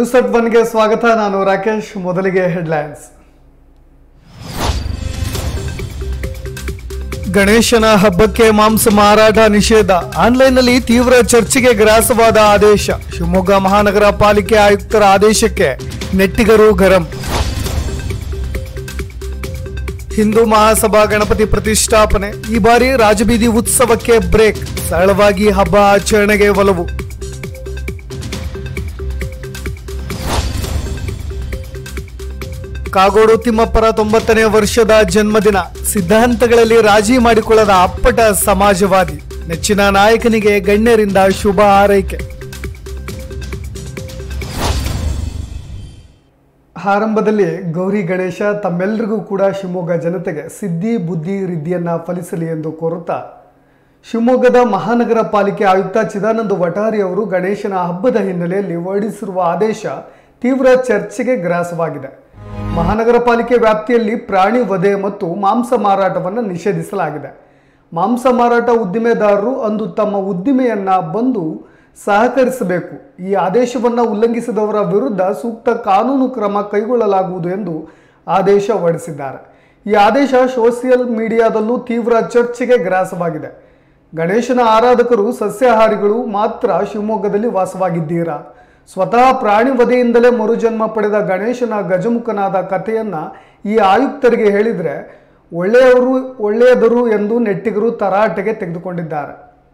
News at ಒನ್ಗೆ ಸ್ವಾಗತ ನಾನು ರಾಕೇಶ್ ಮೊದಲಿಗೆ ಹೆಡ್ಲೈನ್ಸ್ ಗಣೇಶನ ಹಬ್ಬಕ್ಕೆ ಮಾಂಸ ಮಾರಾಟ ನಿಷೇಧ ಆನ್ಲೈನ್ನಲ್ಲಿ ತೀವ್ರ ಚರ್ಚೆಗೆ ಗ್ರಾಸವಾದ ಆದೇಶ ಶಿವಮೊಗ್ಗ ಮಹಾನಗರ ಪಾಲಿಕೆ ಆಯುಕ್ತರ ಆದೇಶಕ್ಕೆ ನೆಟ್ಟಿಗರು ಗರಂ ಹಿಂದೂ ಮಹಾಸಭಾ ಗಣಪತಿ ಪ್ರತಿಷ್ಠಾಪನೆ ಈ ಬಾರಿ ರಾಜಬೀದಿ ಉತ್ಸವಕ್ಕೆ ಬ್ರೇಕ್ ಸರಳವಾಗಿ ಹಬ್ಬ ಆಚರಣೆಗೆ ಒಲವು ಕಾಗೋಡು ತಿಮ್ಮಪ್ಪರ ತೊಂಬತ್ತನೇ ವರ್ಷದ ಜನ್ಮದಿನ ಸಿದ್ಧಾಂತಗಳಲ್ಲಿ ರಾಜಿ ಮಾಡಿಕೊಳ್ಳದ ಅಪ್ಪಟ ಸಮಾಜವಾದಿ ನೆಚ್ಚಿನ ನಾಯಕನಿಗೆ ಗಣ್ಯರಿಂದ ಶುಭ ಹಾರೈಕೆ ಆರಂಭದಲ್ಲಿ ಗೌರಿ ಗಣೇಶ ತಮ್ಮೆಲ್ಲರಿಗೂ ಕೂಡ ಶಿವಮೊಗ್ಗ ಜನತೆಗೆ ಸಿದ್ಧಿ ಬುದ್ಧಿ ರಿದ್ಧಿಯನ್ನ ಫಲಿಸಲಿ ಎಂದು ಕೋರುತ್ತಾ ಶಿವಮೊಗ್ಗದ ಮಹಾನಗರ ಪಾಲಿಕೆ ಆಯುಕ್ತ ಚಿದಾನಂದ ವಟಾರಿ ಅವರು ಗಣೇಶನ ಹಬ್ಬದ ಹಿನ್ನೆಲೆಯಲ್ಲಿ ಹೊರಡಿಸಿರುವ ಆದೇಶ ತೀವ್ರ ಚರ್ಚೆಗೆ ಗ್ರಾಸವಾಗಿದೆ ಮಹಾನಗರ ಪಾಲಿಕೆ ವ್ಯಾಪ್ತಿಯಲ್ಲಿ ಪ್ರಾಣಿ ವಧೆ ಮತ್ತು ಮಾಂಸ ಮಾರಾಟವನ್ನು ನಿಷೇಧಿಸಲಾಗಿದೆ ಮಾಂಸ ಮಾರಾಟ ಉದ್ದಿಮೆದಾರರು ಅಂದು ತಮ್ಮ ಉದ್ದಿಮೆಯನ್ನ ಬಂದು ಸಹಕರಿಸಬೇಕು ಈ ಆದೇಶವನ್ನು ಉಲ್ಲಂಘಿಸಿದವರ ವಿರುದ್ಧ ಸೂಕ್ತ ಕಾನೂನು ಕ್ರಮ ಕೈಗೊಳ್ಳಲಾಗುವುದು ಎಂದು ಆದೇಶ ಹೊರಡಿಸಿದ್ದಾರೆ ಈ ಆದೇಶ ಸೋಷಿಯಲ್ ಮೀಡಿಯಾದಲ್ಲೂ ತೀವ್ರ ಚರ್ಚೆಗೆ ಗ್ರಾಸವಾಗಿದೆ ಗಣೇಶನ ಆರಾಧಕರು ಸಸ್ಯಾಹಾರಿಗಳು ಮಾತ್ರ ಶಿವಮೊಗ್ಗದಲ್ಲಿ ವಾಸವಾಗಿದ್ದೀರಾ ಸ್ವತಃ ಪ್ರಾಣಿ ವಧೆಯಿಂದಲೇ ಮರುಜನ್ಮ ಪಡೆದ ಗಣೇಶನ ಗಜಮುಖನಾದ ಕಥೆಯನ್ನ ಈ ಆಯುಕ್ತರಿಗೆ ಹೇಳಿದರೆ ಒಳ್ಳೆಯವರು ಒಳ್ಳೆಯದರು ಎಂದು ನೆಟ್ಟಿಗರು ತರಾಟೆಗೆ ತೆಗೆದುಕೊಂಡಿದ್ದಾರೆ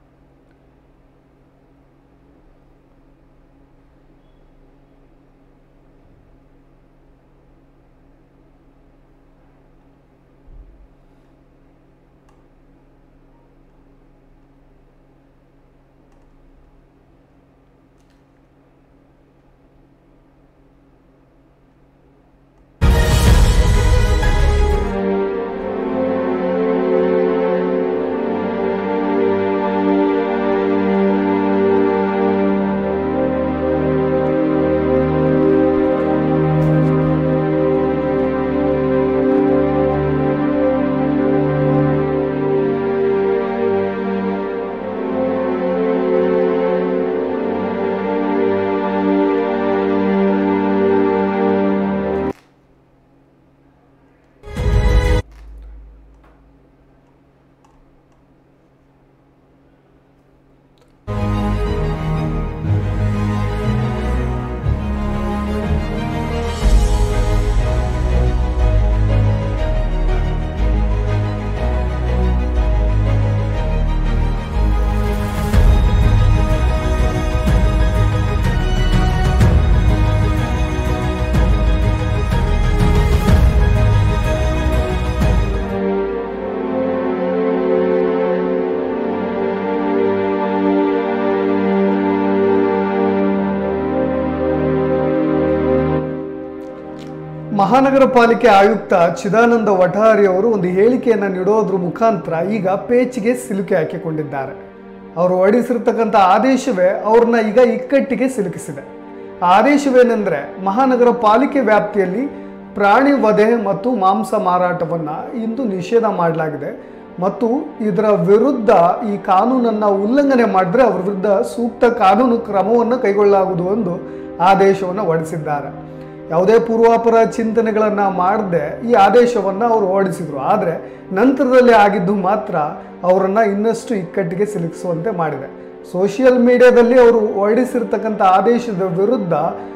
ಮಹಾನಗರ ಪಾಲಿಕೆ ಆಯುಕ್ತ ಚಿದಾನಂದ ವಠಾರಿ ಅವರು ಒಂದು ಹೇಳಿಕೆಯನ್ನು ನೀಡೋದ್ರ ಮುಖಾಂತರ ಈಗ ಪೇಚಿಗೆ ಸಿಲುಕಿ ಹಾಕಿಕೊಂಡಿದ್ದಾರೆ ಅವರು ಹೊರಡಿಸಿರ್ತಕ್ಕಂಥ ಆದೇಶವೇ ಅವ್ರನ್ನ ಈಗ ಇಕ್ಕಟ್ಟಿಗೆ ಸಿಲುಕಿಸಿದೆ ಆ ಆದೇಶವೇನೆಂದರೆ ಮಹಾನಗರ ಪಾಲಿಕೆ ವ್ಯಾಪ್ತಿಯಲ್ಲಿ ಪ್ರಾಣಿ ವಧೆ ಮತ್ತು ಮಾಂಸ ಮಾರಾಟವನ್ನು ಇಂದು ನಿಷೇಧ ಮಾಡಲಾಗಿದೆ ಮತ್ತು ಇದರ ವಿರುದ್ಧ ಈ ಕಾನೂನನ್ನು ಉಲ್ಲಂಘನೆ ಮಾಡಿದ್ರೆ ಅವರ ವಿರುದ್ಧ ಸೂಕ್ತ ಕಾನೂನು ಕ್ರಮವನ್ನು ಕೈಗೊಳ್ಳಲಾಗುವುದು ಎಂದು ಆದೇಶವನ್ನು ಹೊರಡಿಸಿದ್ದಾರೆ ಯಾವುದೇ ಪೂರ್ವಾಪರ ಚಿಂತನೆಗಳನ್ನು ಮಾಡದೆ ಈ ಆದೇಶವನ್ನು ಅವರು ಹೊರಡಿಸಿದ್ರು ಆದರೆ ನಂತರದಲ್ಲಿ ಆಗಿದ್ದು ಮಾತ್ರ ಅವರನ್ನು ಇನ್ನಷ್ಟು ಇಕ್ಕಟ್ಟಿಗೆ ಸಿಲುಕಿಸುವಂತೆ ಮಾಡಿದೆ ಸೋಷಿಯಲ್ ಮೀಡಿಯಾದಲ್ಲಿ ಅವರು ಹೊರಡಿಸಿರ್ತಕ್ಕಂಥ ಆದೇಶದ ವಿರುದ್ಧ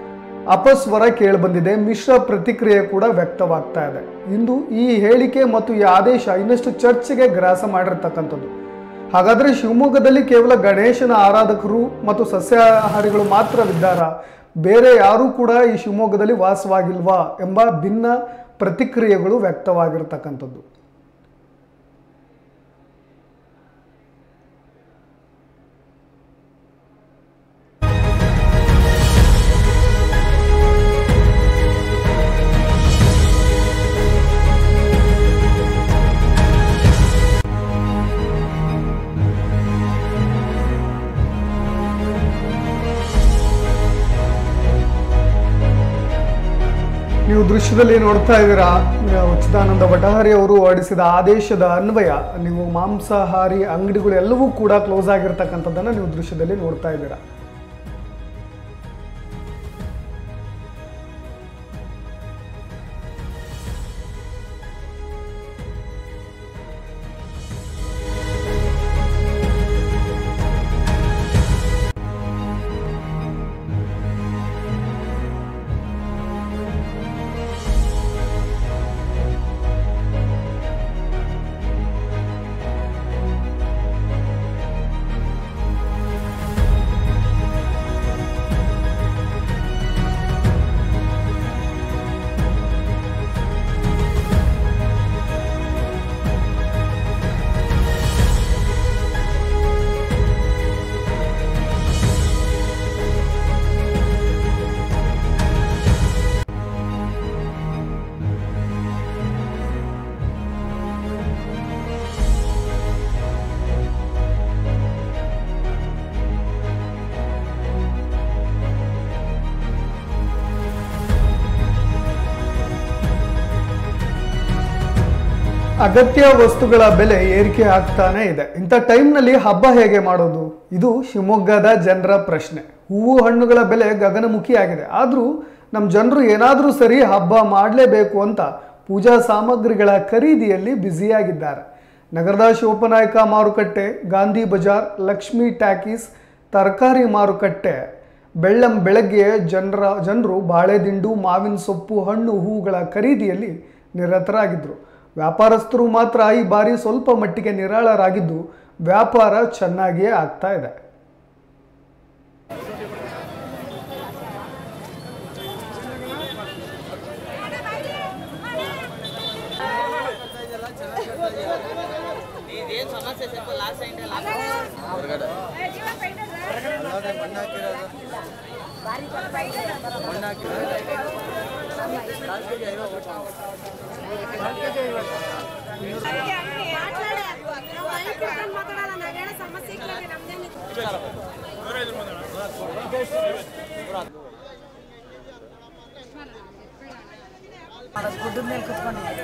ಅಪಸ್ವರ ಕೇಳಿಬಂದಿದೆ ಮಿಶ್ರ ಪ್ರತಿಕ್ರಿಯೆ ಕೂಡ ವ್ಯಕ್ತವಾಗ್ತಾ ಇದೆ ಇಂದು ಈ ಹೇಳಿಕೆ ಮತ್ತು ಈ ಆದೇಶ ಇನ್ನಷ್ಟು ಚರ್ಚೆಗೆ ಗ್ರಾಸ ಮಾಡಿರ್ತಕ್ಕಂಥದ್ದು ಹಾಗಾದರೆ ಶಿವಮೊಗ್ಗದಲ್ಲಿ ಕೇವಲ ಗಣೇಶನ ಆರಾಧಕರು ಮತ್ತು ಸಸ್ಯಾಹಾರಿಗಳು ಮಾತ್ರವಿದ್ದಾರಾ ಬೇರೆ ಯಾರೂ ಕೂಡ ಈ ಶಿವಮೊಗ್ಗದಲ್ಲಿ ವಾಸವಾಗಿಲ್ವಾ ಎಂಬ ಭಿನ್ನ ಪ್ರತಿಕ್ರಿಯೆಗಳು ವ್ಯಕ್ತವಾಗಿರ್ತಕ್ಕಂಥದ್ದು ನೀವು ದೃಶ್ಯದಲ್ಲಿ ನೋಡ್ತಾ ಇದ್ದೀರಾ ಆ, ಚಿದಾನಂದ ವಟಹರಿ ಅವರು ಹೊರಡಿಸಿದ ಆದೇಶದ ಅನ್ವಯ ನೀವು ಮಾಂಸಾಹಾರಿ ಅಂಗಡಿಗಳು ಎಲ್ಲವೂ ಕೂಡ ಕ್ಲೋಸ್ ಆಗಿರ್ತಕ್ಕಂಥದ್ದನ್ನು ನೀವು ದೃಶ್ಯದಲ್ಲಿ ನೋಡ್ತಾ ಇದ್ದೀರಾ ಅಗತ್ಯ ವಸ್ತುಗಳ ಬೆಲೆ ಏರಿಕೆ ಆಗ್ತಾನೆ ಇದೆ ಇಂಥ ಟೈಮ್ನಲ್ಲಿ ಹಬ್ಬ ಹೇಗೆ ಮಾಡೋದು ಇದು ಶಿವಮೊಗ್ಗದ ಜನರ ಪ್ರಶ್ನೆ ಹೂವು ಹಣ್ಣುಗಳ ಬೆಲೆ ಗಗನಮುಖಿ ಆಗಿದೆ ಆದರೂ ನಮ್ಮ ಜನರು ಏನಾದರೂ ಸರಿ ಹಬ್ಬ ಮಾಡಲೇಬೇಕು ಅಂತ ಪೂಜಾ ಸಾಮಗ್ರಿಗಳ ಖರೀದಿಯಲ್ಲಿ ಬ್ಯುಸಿಯಾಗಿದ್ದಾರೆ ನಗರದ ಶಿವಪ್ಪನಾಯಕ ಮಾರುಕಟ್ಟೆ ಗಾಂಧಿ ಬಜಾರ್ ಲಕ್ಷ್ಮಿ ಟ್ಯಾಕೀಸ್ ತರಕಾರಿ ಮಾರುಕಟ್ಟೆ ಬೆಳ್ಳಂ ಬೆಳಗ್ಗೆ ಜನರ ಜನರು ಬಾಳೆದಿಂಡು ಮಾವಿನ ಸೊಪ್ಪು ಹಣ್ಣು ಹೂವುಗಳ ಖರೀದಿಯಲ್ಲಿ ನಿರತರಾಗಿದ್ದರು ವ್ಯಾಪಾರಸ್ಥರು ಮಾತ್ರ ಈ ಬಾರಿ ಸ್ವಲ್ಪ ಮಟ್ಟಿಗೆ ನಿರಾಳರಾಗಿದ್ದು ವ್ಯಾಪಾರ ಚೆನ್ನಾಗಿಯೇ ಆಗ್ತಾ ಇದೆ ಇದೇನು ಸಮಸ್ಯೆ ಸ್ವಲ್ಪ ಲಾಸ್ಟ್ ಸೈಡ್ ಮಾತಾಡಲ್ಲ ನಾವೇನೋ ಸಮಸ್ಯೆ ಇದ್ರೆ ನಮ್ದೇನು ಗುಡ್ಡದ ಮೇಲೆ ಕುತ್ಕೊಂಡಿದ್ದೀವಿ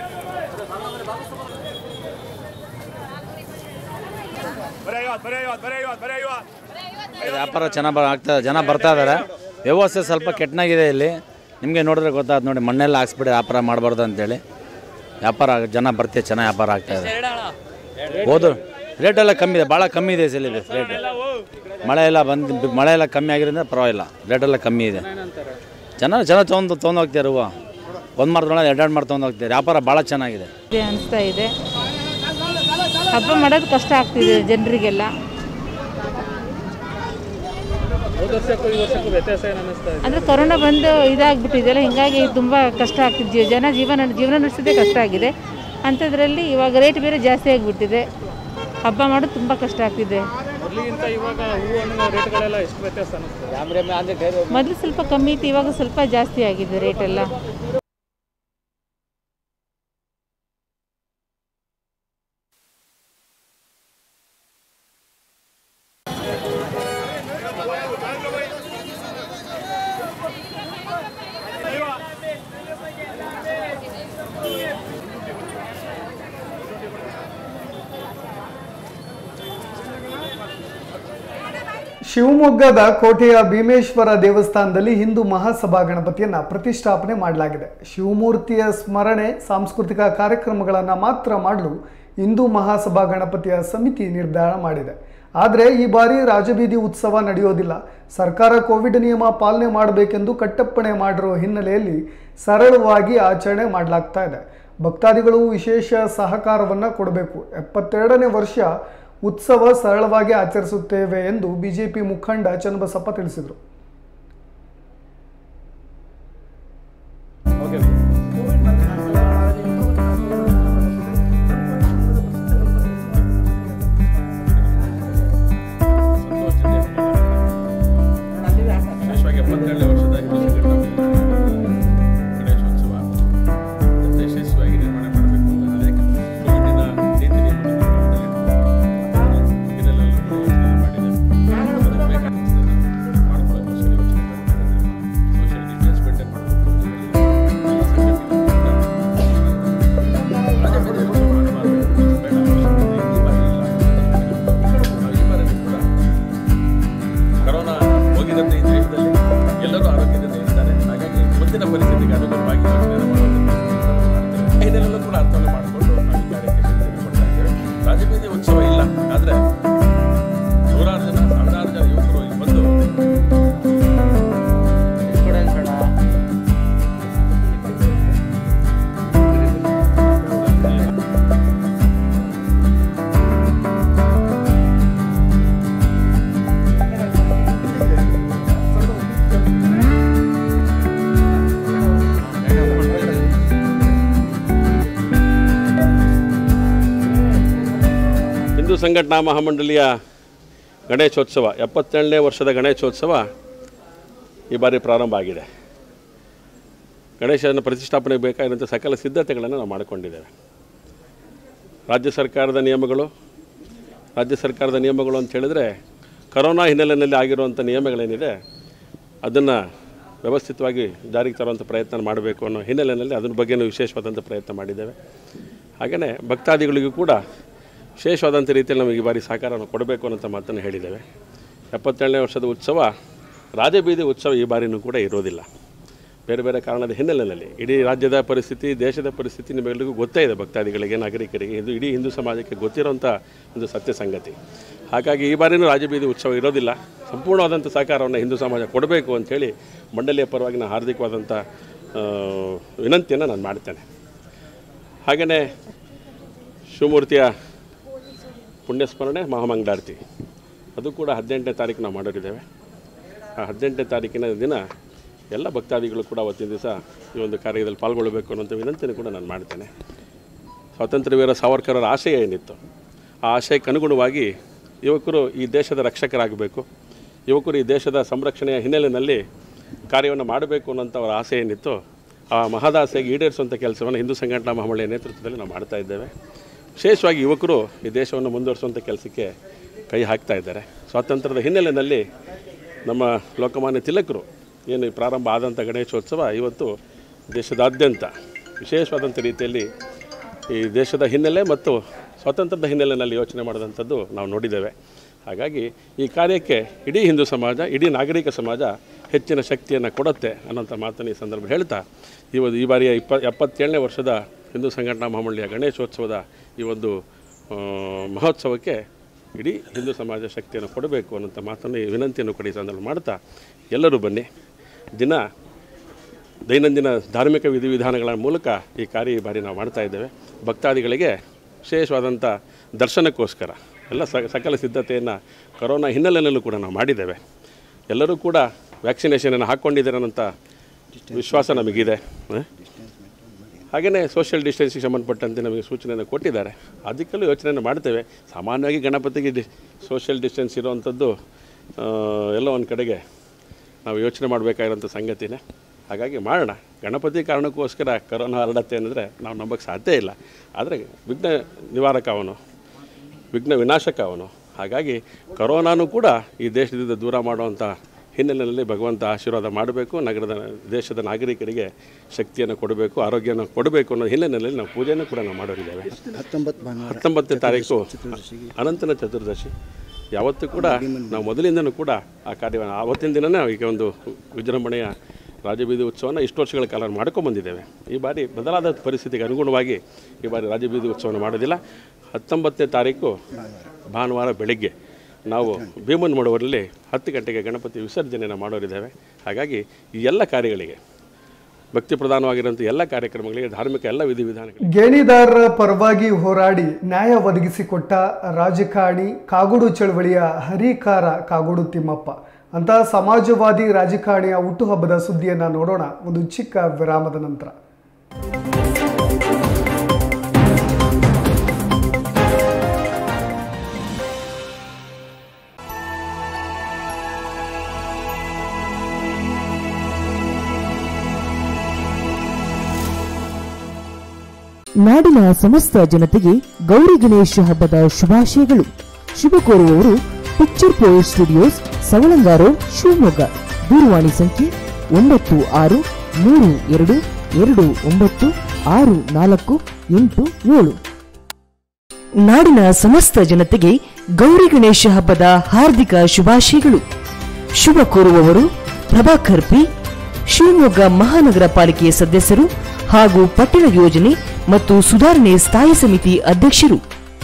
ವ್ಯಾಪಾರ ಚೆನ್ನಾಗಿ ಆಗ್ತಾ ಜನ ಬರ್ತಾ ಇದ್ದಾರೆ ವ್ಯವಸ್ಥೆ ಸ್ವಲ್ಪ ಕೆಟ್ಟನಾಗಿದೆ ಇಲ್ಲಿ ನಿಮಗೆ ನೋಡಿದ್ರೆ ಗೊತ್ತಾದ್ ನೋಡಿ ಮಣ್ಣೆಲ್ಲ ಹಾಕ್ಸ್ಬಿಡಿ ವ್ಯಾಪಾರ ಮಾಡಬಾರ್ದು ಅಂತೇಳಿ ವ್ಯಾಪಾರ ಆಗ- ಜನ ಬರ್ತೀವಿ ಚೆನ್ನಾಗಿ ವ್ಯಾಪಾರ ಆಗ್ತಾ ಇದೆ ಹೌದು ರೇಟೆಲ್ಲ ಕಮ್ಮಿ ಇದೆ ಭಾಳ ಕಮ್ಮಿ ಇದೆ ಸಲ ರೇಟ್ ಮಳೆ ಎಲ್ಲ ಬಂದು ಮಳೆ ಎಲ್ಲ ಕಮ್ಮಿ ಆಗಿರೋದ್ರಿಂದ ಪರವಾಗಿಲ್ಲ ರೇಟೆಲ್ಲ ಕಮ್ಮಿ ಇದೆ ಜನ ಜನ ತೊಗೊಂಡು ತೊಗೊಂಡು ಹೋಗ್ತಾರೆ ಹೂವು ಒಂದು ಮಾರ್ದ ಎರಡೆರಡು ಮಾರು ತೊಗೊಂಡು ಹೋಗ್ತಾರೆ ವ್ಯಾಪಾರ ಭಾಳ ಚೆನ್ನಾಗಿದೆ ಇದೆ ಅನಿಸ್ತಾ ಇದೆ ಹಬ್ಬ ಮಾಡೋದು ಕಷ್ಟ ಆಗ್ತಿದೆ ಜನರಿಗೆಲ್ಲ ಅಂದರೆ ಕೊರೋನಾ ಬಂದು ಇದಾಗ್ಬಿಟ್ಟಿದೆಯಲ್ಲ ಹಿಂಗಾಗಿ ತುಂಬ ಕಷ್ಟ ಆಗ್ತಿದೆ ಜನ ಜೀವನ ಜೀವನ ನಡೆಸೋದೇ ಕಷ್ಟ ಆಗಿದೆ ಅಂಥದ್ರಲ್ಲಿ ಇವಾಗ ರೇಟ್ ಬೇರೆ ಜಾಸ್ತಿ ಆಗಿಬಿಟ್ಟಿದೆ ಹಬ್ಬ ಮಾಡೋದು ತುಂಬ ಕಷ್ಟ ಆಗ್ತಿದೆ ಮೊದಲು ಸ್ವಲ್ಪ ಕಮ್ಮಿ ಇತ್ತು ಇವಾಗ ಸ್ವಲ್ಪ ಜಾಸ್ತಿ ಆಗಿದೆ ರೇಟೆಲ್ಲ ಶಿವಮೊಗ್ಗದ ಕೋಟೆಯ ಭೀಮೇಶ್ವರ ದೇವಸ್ಥಾನದಲ್ಲಿ ಹಿಂದೂ ಮಹಾಸಭಾ ಗಣಪತಿಯನ್ನ ಪ್ರತಿಷ್ಠಾಪನೆ ಮಾಡಲಾಗಿದೆ ಶಿವಮೂರ್ತಿಯ ಸ್ಮರಣೆ ಸಾಂಸ್ಕೃತಿಕ ಕಾರ್ಯಕ್ರಮಗಳನ್ನು ಮಾತ್ರ ಮಾಡಲು ಹಿಂದೂ ಮಹಾಸಭಾ ಗಣಪತಿಯ ಸಮಿತಿ ನಿರ್ಧಾರ ಮಾಡಿದೆ ಆದರೆ ಈ ಬಾರಿ ರಾಜಬೀದಿ ಉತ್ಸವ ನಡೆಯೋದಿಲ್ಲ ಸರ್ಕಾರ ಕೋವಿಡ್ ನಿಯಮ ಪಾಲನೆ ಮಾಡಬೇಕೆಂದು ಕಟ್ಟಪ್ಪಣೆ ಮಾಡಿರೋ ಹಿನ್ನೆಲೆಯಲ್ಲಿ ಸರಳವಾಗಿ ಆಚರಣೆ ಮಾಡಲಾಗ್ತಾ ಇದೆ ಭಕ್ತಾದಿಗಳು ವಿಶೇಷ ಸಹಕಾರವನ್ನು ಕೊಡಬೇಕು ಎಪ್ಪತ್ತೆರಡನೇ ವರ್ಷ ಉತ್ಸವ ಸರಳವಾಗಿ ಆಚರಿಸುತ್ತೇವೆ ಎಂದು ಬಿಜೆಪಿ ಮುಖಂಡ ಚನ್ನಬಸಪ್ಪ ತಿಳಿಸಿದರು ವಿಶೇಷವಾಗಿ ಎಪ್ಪತ್ತೆರಡನೇ ವರ್ಷದ ಹಿಂದೂ ಸಂಘಟನಾ ಗಣೇಶೋತ್ಸವ ಅತ್ಯಂತ ಯಶಸ್ವಿಯಾಗಿ ನಿರ್ವಹಣೆ ಮಾಡಬೇಕು ಅಂತಂದರೆ ಕೋವಿಡಿನ ನೀತಿ ನಿಯಮಗಳನ್ನು ಇದರಲ್ಲೆಲ್ಲ ಕೂಡ ಯೋಚನೆ ಮಾಡಿದೆ ಅದಕ್ಕೆ ಬೇಕಾದಷ್ಟನ್ನು ಮಾಡ್ಕೊಳ್ಳೋಕ್ಕೋಸ್ಕರ ಯೋಚನೆ ಮಾಡಿದ್ದಾರೆ ಸೋಷಿಯಲ್ ಡಿಸ್ಟೆನ್ಸ್ ಮೇಂಟೈನ್ ಮಾಡಬೇಕು ಅಂತ ಹೇಳಿ ಎಲ್ಲ ಸಂಘಟನೆಗಳಿಂದ ರಾಜಕೀಯ ಯೋಚನೆ ಮಾಡಬಾರ್ದು ಬೇಡ ಅವಶ್ಯಕತೆ ಈ ಬಾರಿ ಇಲ್ಲ ನಾವು ಈ ಬಾರಿ ಕೂಡ ಕರೋನಾ ಹೋಗಿದಂತೆ ಈ ದೇಶದಲ್ಲಿ ಎಲ್ಲರೂ ಆರೋಗ್ಯದಿಂದ ಇರ್ತಾರೆ ಹಾಗಾಗಿ ಮುಂದಿನ ಪರಿಸ್ಥಿತಿಗೆ ಅನುಗುಣವಾಗಿ ಯೋಚನೆಯನ್ನು ಮಾಡುವಂಥ ಇದನ್ನೆಲ್ಲ ಕೂಡ ಅರ್ಥವನ್ನು ಮಾಡಿಕೊಂಡು ನಾವು ಈ ಕಾರ್ಯಕ್ಕೆ ಶಕ್ತಿಯನ್ನು ಕೊಡ್ತಾ ಇದ್ದೇವೆ ರಾಜಬೀದಿ ಉತ್ಸವ ಇಲ್ಲ ಆದರೆ ನೂರಾರು ಜನ ಸಾವಿರಾರು ಜನ ಯುವಕರು ಇಲ್ಲಿ ಬಂದು ಹಿಂದೂ ಸಂಘಟನಾ ಮಹಾಮಂಡಳಿಯ ಗಣೇಶೋತ್ಸವ ಎಪ್ಪತ್ತೇಳನೇ ವರ್ಷದ ಗಣೇಶೋತ್ಸವ ಈ ಬಾರಿ ಪ್ರಾರಂಭ ಆಗಿದೆ ಗಣೇಶನ ಪ್ರತಿಷ್ಠಾಪನೆಗೆ ಬೇಕಾಗಿರುವಂಥ ಸಕಲ ಸಿದ್ಧತೆಗಳನ್ನು ನಾವು ಮಾಡಿಕೊಂಡಿದ್ದೇವೆ ರಾಜ್ಯ ಸರ್ಕಾರದ ನಿಯಮಗಳು ರಾಜ್ಯ ಸರ್ಕಾರದ ನಿಯಮಗಳು ಅಂತ ಹೇಳಿದರೆ ಕರೋನಾ ಹಿನ್ನೆಲೆಯಲ್ಲಿ ಆಗಿರುವಂಥ ನಿಯಮಗಳೇನಿದೆ ಅದನ್ನು ವ್ಯವಸ್ಥಿತವಾಗಿ ಜಾರಿಗೆ ತರುವಂಥ ಪ್ರಯತ್ನ ಮಾಡಬೇಕು ಅನ್ನೋ ಹಿನ್ನೆಲೆಯಲ್ಲಿ ಅದ್ರ ಬಗ್ಗೆನೂ ವಿಶೇಷವಾದಂಥ ಪ್ರಯತ್ನ ಮಾಡಿದ್ದೇವೆ ಹಾಗೆಯೇ ಭಕ್ತಾದಿಗಳಿಗೂ ಕೂಡ ವಿಶೇಷವಾದಂಥ ರೀತಿಯಲ್ಲಿ ನಮಗೆ ಈ ಬಾರಿ ಸಹಕಾರವನ್ನು ಕೊಡಬೇಕು ಅನ್ನೋಂಥ ಮಾತನ್ನು ಹೇಳಿದ್ದೇವೆ ಎಪ್ಪತ್ತೇಳನೇ ವರ್ಷದ ಉತ್ಸವ ರಾಜಬೀದಿ ಉತ್ಸವ ಈ ಬಾರಿನೂ ಕೂಡ ಇರೋದಿಲ್ಲ ಬೇರೆ ಬೇರೆ ಕಾರಣದ ಹಿನ್ನೆಲೆಯಲ್ಲಿ ಇಡೀ ರಾಜ್ಯದ ಪರಿಸ್ಥಿತಿ ದೇಶದ ಪರಿಸ್ಥಿತಿ ನಿಮಗೆಲ್ಲರಿಗೂ ಗೊತ್ತೇ ಇದೆ ಭಕ್ತಾದಿಗಳಿಗೆ ನಾಗರಿಕರಿಗೆ ಇದು ಇಡೀ ಹಿಂದೂ ಸಮಾಜಕ್ಕೆ ಗೊತ್ತಿರೋಂಥ ಒಂದು ಸತ್ಯ ಸಂಗತಿ ಹಾಗಾಗಿ ಈ ಬಾರಿನೂ ರಾಜಬೀದಿ ಉತ್ಸವ ಇರೋದಿಲ್ಲ ಸಂಪೂರ್ಣವಾದಂಥ ಸಹಕಾರವನ್ನು ಹಿಂದೂ ಸಮಾಜ ಕೊಡಬೇಕು ಅಂಥೇಳಿ ಮಂಡಳಿಯ ಪರವಾಗಿ ನಾನು ಹಾರ್ದಿಕವಾದಂಥ ಆ, ವಿನಂತಿಯನ್ನು ನಾನು ಮಾಡ್ತೇನೆ ಹಾಗೆಯೇ ಶಿವಮೂರ್ತಿಯ ಪುಣ್ಯಸ್ಮರಣೆ ಮಹಾಮಂಗಳಾರತಿ ಅದು ಕೂಡ ಹದಿನೆಂಟನೇ ತಾರೀಕು ನಾವು ಮಾಡೋರಿದ್ದೇವೆ ಆ ಹದಿನೆಂಟನೇ ತಾರೀಕಿನ ದಿನ ಎಲ್ಲ ಭಕ್ತಾದಿಗಳು ಕೂಡ ಅವತ್ತಿನ ದಿವಸ ಈ ಒಂದು ಕಾರ್ಯದಲ್ಲಿ ಪಾಲ್ಗೊಳ್ಳಬೇಕು ಅನ್ನೋಂಥ ವಿನಂತಿಯನ್ನು ಕೂಡ ನಾನು ಮಾಡ್ತೇನೆ ಸ್ವಾತಂತ್ರ್ಯ ವೀರ ಸಾವರ್ಕರರ ಆಶಯ ಏನಿತ್ತು ಆ ಆಶಯಕ್ಕೆ ಅನುಗುಣವಾಗಿ ಯುವಕರು ಈ ದೇಶದ ರಕ್ಷಕರಾಗಬೇಕು ಯುವಕರು ಈ ದೇಶದ ಸಂರಕ್ಷಣೆಯ ಹಿನ್ನೆಲೆಯಲ್ಲಿ ಕಾರ್ಯವನ್ನು ಮಾಡಬೇಕು ಅನ್ನೋಂಥ ಅವರ ಆಸೆ ಏನಿತ್ತು ಆ ಮಹದಾಸೆಗೆ ಈಡೇರಿಸುವಂಥ ಕೆಲಸವನ್ನು ಹಿಂದೂ ಸಂಘಟನಾ ಮಹಾಮಂಡಳಿಯ ನೇತೃತ್ವದಲ್ಲಿ ನಾವು ಮಾಡ್ತಾ ಇದ್ದೇವೆ ವಿಶೇಷವಾಗಿ ಯುವಕರು ಈ ದೇಶವನ್ನು ಮುಂದುವರಿಸುವಂಥ ಕೆಲಸಕ್ಕೆ ಕೈ ಹಾಕ್ತಾ ಇದ್ದಾರೆ ಸ್ವಾತಂತ್ರ್ಯದ ಹಿನ್ನೆಲೆಯಲ್ಲಿ ನಮ್ಮ ಲೋಕಮಾನ್ಯ ತಿಲಕರು ಏನು ಈ ಪ್ರಾರಂಭ ಆದಂಥ ಗಣೇಶೋತ್ಸವ ಇವತ್ತು ದೇಶದಾದ್ಯಂತ ವಿಶೇಷವಾದಂಥ ರೀತಿಯಲ್ಲಿ ಈ ದೇಶದ ಹಿನ್ನೆಲೆ ಮತ್ತು ಸ್ವಾತಂತ್ರ್ಯದ ಹಿನ್ನೆಲೆಯಲ್ಲಿ ಯೋಚನೆ ಮಾಡಿದಂಥದ್ದು ನಾವು ನೋಡಿದ್ದೇವೆ ಹಾಗಾಗಿ ಈ ಕಾರ್ಯಕ್ಕೆ ಇಡೀ ಹಿಂದೂ ಸಮಾಜ ಇಡೀ ನಾಗರಿಕ ಸಮಾಜ ಹೆಚ್ಚಿನ ಶಕ್ತಿಯನ್ನು ಕೊಡುತ್ತೆ ಅನ್ನೋಂಥ ಮಾತನ್ನು ಈ ಸಂದರ್ಭ ಹೇಳ್ತಾ ಈ ಒಂದು ಈ ಬಾರಿಯ ಇಪ್ಪ ಎಪ್ಪತ್ತೇಳನೇ ವರ್ಷದ ಹಿಂದೂ ಸಂಘಟನಾ ಮಹಾಮಂಡಳಿಯ ಗಣೇಶೋತ್ಸವದ ಈ ಒಂದು ಆ, ಮಹೋತ್ಸವಕ್ಕೆ ಇಡೀ ಹಿಂದೂ ಸಮಾಜ ಶಕ್ತಿಯನ್ನು ಕೊಡಬೇಕು ಅನ್ನೋಂಥ ಮಾತನ್ನು ಈ ವಿನಂತಿಯನ್ನು ಕೂಡ ಈ ಸಂದರ್ಭ ಮಾಡ್ತಾ ಎಲ್ಲರೂ ಬನ್ನಿ ದಿನ ದೈನಂದಿನ ಧಾರ್ಮಿಕ ವಿಧಿವಿಧಾನಗಳ ಮೂಲಕ ಈ ಕಾರ್ಯ ಈ ಬಾರಿ ನಾವು ಮಾಡ್ತಾ ಇದ್ದೇವೆ ಭಕ್ತಾದಿಗಳಿಗೆ ವಿಶೇಷವಾದಂಥ ದರ್ಶನಕ್ಕೋಸ್ಕರ ಎಲ್ಲ ಸ ಸಕಲ ಸಿದ್ಧತೆಯನ್ನು ಕೊರೋನಾ ಹಿನ್ನೆಲೆಯಲ್ಲೂ ಕೂಡ ನಾವು ಮಾಡಿದ್ದೇವೆ ಎಲ್ಲರೂ ಕೂಡ ವ್ಯಾಕ್ಸಿನೇಷನನ್ನು ಹಾಕ್ಕೊಂಡಿದ್ದಾರೆ ಅನ್ನೋಂಥ ವಿಶ್ವಾಸ ನಮಗಿದೆ ಹ? ಹಾಗೆಯೇ ಸೋಷಿಯಲ್ ಡಿಸ್ಟೆನ್ಸಿಗೆ ಸಂಬಂಧಪಟ್ಟಂತೆ ನಮಗೆ ಸೂಚನೆಯನ್ನು ಕೊಟ್ಟಿದ್ದಾರೆ ಅದಕ್ಕೆಲ್ಲೂ ಯೋಚನೆಯನ್ನು ಮಾಡ್ತೇವೆ ಸಾಮಾನ್ಯವಾಗಿ ಗಣಪತಿಗೆ ಡಿ ಸೋಷಿಯಲ್ ಡಿಸ್ಟೆನ್ಸ್ ಇರುವಂಥದ್ದು ಆ, ಎಲ್ಲೋ ಒಂದು ಕಡೆಗೆ ನಾವು ಯೋಚನೆ ಮಾಡಬೇಕಾಗಿರೋಂಥ ಸಂಗತಿನೇ ಹಾಗಾಗಿ ಮಾಡೋಣ ಗಣಪತಿ ಕಾರಣಕ್ಕೋಸ್ಕರ ಕರೋನಾ ಹರಡತ್ತೆ ಅಂದರೆ ನಾವು ನಂಬಕ್ಕೆ ಸಾಧ್ಯ ಇಲ್ಲ ಆದರೆ ವಿಘ್ನ ನಿವಾರಕ ಅವನು ವಿಘ್ನ ವಿನಾಶಕ ಅವನು ಹಾಗಾಗಿ ಕರೋನಾನು ಕೂಡ ಈ ದೇಶದಿಂದ ದೂರ ಮಾಡುವಂಥ ಹಿನ್ನೆಲೆಯಲ್ಲಿ ಭಗವಂತ ಆಶೀರ್ವಾದ ಮಾಡಬೇಕು ನಗರದ ದೇಶದ ನಾಗರಿಕರಿಗೆ ಶಕ್ತಿಯನ್ನು ಕೊಡಬೇಕು ಆರೋಗ್ಯನ ಕೊಡಬೇಕು ಅನ್ನೋ ಹಿನ್ನೆಲೆಯಲ್ಲಿ ನಾವು ಪೂಜೆಯನ್ನು ಕೂಡ ನಾವು ಮಾಡೋರಿದ್ದೇವೆ ಹತ್ತೊಂಬತ್ತು ಭಾನುವಾರ ಹತ್ತೊಂಬತ್ತನೇ ತಾರೀಕು ಅನಂತನ ಚತುರ್ದಶಿ ಯಾವತ್ತೂ ಕೂಡ ನಾವು ಮೊದಲಿಂದನೂ ಕೂಡ ಆ ಕಾರ್ಯವನ್ನು ಆವತ್ತಿನ ದಿನನೇ ಈಗ ಒಂದು ವಿಜೃಂಭಣೆಯ ರಾಜಬೀದಿ ಉತ್ಸವನ ಇಷ್ಟು ವರ್ಷಗಳ ಕಾಲ ಮಾಡ್ಕೊಂಬಂದಿದ್ದೇವೆ ಈ ಬಾರಿ ಬದಲಾದ ಪರಿಸ್ಥಿತಿಗೆ ಅನುಗುಣವಾಗಿ ಈ ಬಾರಿ ರಾಜಬೀದಿ ಉತ್ಸವನ ಮಾಡೋದಿಲ್ಲ ಹತ್ತೊಂಬತ್ತನೇ ತಾರೀಕು ಭಾನುವಾರ ಬೆಳಿಗ್ಗೆ ನಾವು ಭೀಮನ್ ಮಾಡುವಲ್ಲಿ ಹತ್ತು ಗಂಟೆಗೆ ಗಣಪತಿ ವಿಸರ್ಜನೆಯನ್ನು ಮಾಡೋರಿದ್ದೇವೆ ಹಾಗಾಗಿ ಈ ಎಲ್ಲ ಕಾರ್ಯಗಳಿಗೆ ಭಕ್ತಿ ಪ್ರಧಾನವಾಗಿರುವಂಥ ಎಲ್ಲ ಕಾರ್ಯಕ್ರಮಗಳಿಗೆ ಧಾರ್ಮಿಕ ಎಲ್ಲ ವಿಧಿವಿಧಾನಗಳಿಗೆ ಗೇಣಿದಾರರ ಪರವಾಗಿ ಹೋರಾಡಿ ನ್ಯಾಯ ಒದಗಿಸಿಕೊಟ್ಟ ರಾಜಕಾರಣಿ ಕಾಗೋಡು ಚಳವಳಿಯ ಹರಿಕಾರ ಕಾಗೋಡು ತಿಮ್ಮಪ್ಪ ಅಂತ ಸಮಾಜವಾದಿ ರಾಜಕಾರಣಿಯ ಹುಟ್ಟುಹಬ್ಬದ ಸುದ್ದಿಯನ್ನ ನೋಡೋಣ ಒಂದು ಚಿಕ್ಕ ವಿರಾಮದ ನಂತರ ನಾಡಿನ ಸಮಸ್ತ ಜನತೆಗೆ ಗೌರಿ ಗಣೇಶ ಹಬ್ಬದ ಶುಭಾಶಯಗಳು ಶುಭ ಕೋರುವವರು ಪಿಕ್ಚರ್ ಪೋಯಟ್ ಸ್ಟುಡಿಯೋಸ್ ಸವಳಂಗಾರೋ ಶಿವಮೊಗ್ಗ ದೂರವಾಣಿ ಸಂಖ್ಯೆ ಒಂಬತ್ತು ಆರು ಮೂರು ಎರಡು ಎರಡು ಒಂಬತ್ತು ಆರು ನಾಲ್ಕು ಎಂಟು ಏಳು ನಾಡಿನ ಸಮಸ್ತ ಜನತೆಗೆ ಗೌರಿ ಗಣೇಶ ಹಬ್ಬದ ಹಾರ್ದಿಕ ಶುಭಾಶಯಗಳು ಶುಭ ಕೋರುವವರು ಪ್ರಭಾಕರ್ ಪಿ ಶಿವಮೊಗ್ಗ ಮಹಾನಗರ ಪಾಲಿಕೆಯ ಸದಸ್ಯರು ಹಾಗೂ ಪಟ್ಟಣ ಯೋಜನೆ ಮತ್ತು ಸುಧಾರಣೆ ಸ್ಥಾಯಿ ಸಮಿತಿ ಅಧ್ಯಕ್ಷರು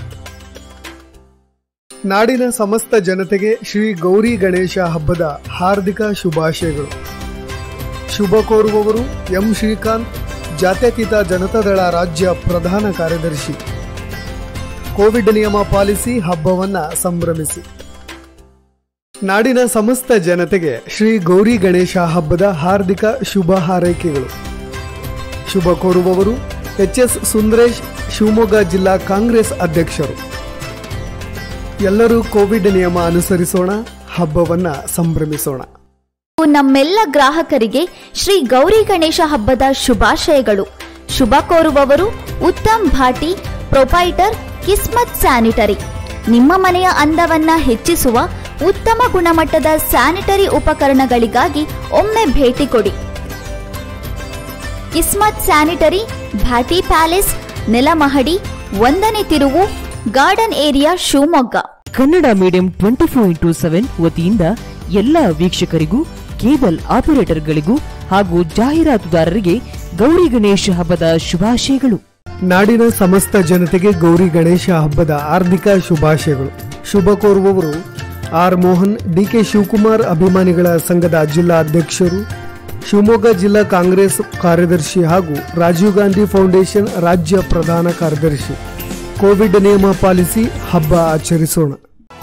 ನಾಡಿನ ಸಮಸ್ತ ಜನತೆಗೆ ಶ್ರೀ ಗೌರಿ ಗಣೇಶ ಹಬ್ಬದ ಹಾರ್ದಿಕ ಶುಭಾಶಯಗಳು ಶುಭ ಕೋರುವವರು ಎಂ ಶ್ರೀಕಾಂತ್ ಜಾತ್ಯತೀತ ಜನತಾದಳ ರಾಜ್ಯ ಪ್ರಧಾನ ಕಾರ್ಯದರ್ಶಿ ಕೋವಿಡ್ ನಿಯಮ ಪಾಲಿಸಿ ಹಬ್ಬವನ್ನ ಸಂಭ್ರಮಿಸಿ ನಾಡಿನ ಸಮಸ್ತ ಜನತೆಗೆ ಶ್ರೀ ಗೌರಿ ಗಣೇಶ ಹಬ್ಬದ ಹಾರ್ದಿಕ ಶುಭ ಹಾರೈಕೆಗಳು ಶುಭ ಕೋರುವವರು ಎಚ್ ಎಸ್ ಸುಂದರೇಶ್ ಶಿವಮೊಗ್ಗ ಜಿಲ್ಲಾ ಕಾಂಗ್ರೆಸ್ ಅಧ್ಯಕ್ಷರು ಎಲ್ಲರೂ ಕೋವಿಡ್ ನಿಯಮ ಅನುಸರಿಸೋಣ ಹಬ್ಬವನ್ನ ಸಂಭ್ರಮಿಸೋಣ ನಮ್ಮೆಲ್ಲ ಗ್ರಾಹಕರಿಗೆ ಶ್ರೀ ಗೌರಿ ಗಣೇಶ ಹಬ್ಬದ ಶುಭಾಶಯಗಳು ಶುಭ ಕೋರುವವರು ಉತ್ತಮ್ ಭಾಟಿ ಪ್ರೊಪೈಟರ್ ಕಿಸ್ಮತ್ ಸ್ಯಾನಿಟರಿ ನಿಮ್ಮ ಮನೆಯ ಅಂದವನ್ನ ಹೆಚ್ಚಿಸುವ ಉತ್ತಮ ಗುಣಮಟ್ಟದ ಸ್ಯಾನಿಟರಿ ಉಪಕರಣಗಳಿಗಾಗಿ ಒಮ್ಮೆ ಭೇಟಿ ಕೊಡಿ ಕಿಸ್ಮತ್ ಸ್ಯಾನಿಟರಿ ಭಾಟಿ ಪ್ಯಾಲೇಸ್ ನೆಲಮಹಡಿ ಒಂದನೇ ತಿರುವು garden area Shivamogga Kannada medium twenty four into seven ವತಿಯಿಂದ ಎಲ್ಲ ವೀಕ್ಷಕರಿಗೂ ಕೇಬಲ್ ಆಪರೇಟರ್ಗಳಿಗೂ ಹಾಗೂ ಜಾಹೀರಾತುದಾರರಿಗೆ ಗೌರಿ ಗಣೇಶ ಹಬ್ಬದ ಶುಭಾಶಯಗಳು ನಾಡಿನ ಸಮಸ್ತ ಜನತೆಗೆ ಗೌರಿ ಗಣೇಶ ಹಬ್ಬದ ಹಾರ್ದಿಕ ಶುಭಾಶಯಗಳು ಶುಭ ಕೋರುವವರು ಆರ್ ಮೋಹನ್ ಡಿಕೆ ಶಿವಕುಮಾರ್ ಅಭಿಮಾನಿಗಳ ಸಂಘದ ಜಿಲ್ಲಾ ಅಧ್ಯಕ್ಷರು ಶಿವಮೊಗ್ಗ ಜಿಲ್ಲಾ ಕಾಂಗ್ರೆಸ್ ಕಾರ್ಯದರ್ಶಿ ಹಾಗೂ ರಾಜೀವ್ ಗಾಂಧಿ ಫೌಂಡೇಶನ್ ರಾಜ್ಯ ಪ್ರಧಾನ ಕಾರ್ಯದರ್ಶಿ ಕೋವಿಡ್ ನಿಯಮ ಪಾಲಿಸಿ ಹಬ್ಬ ಆಚರಿಸೋಣ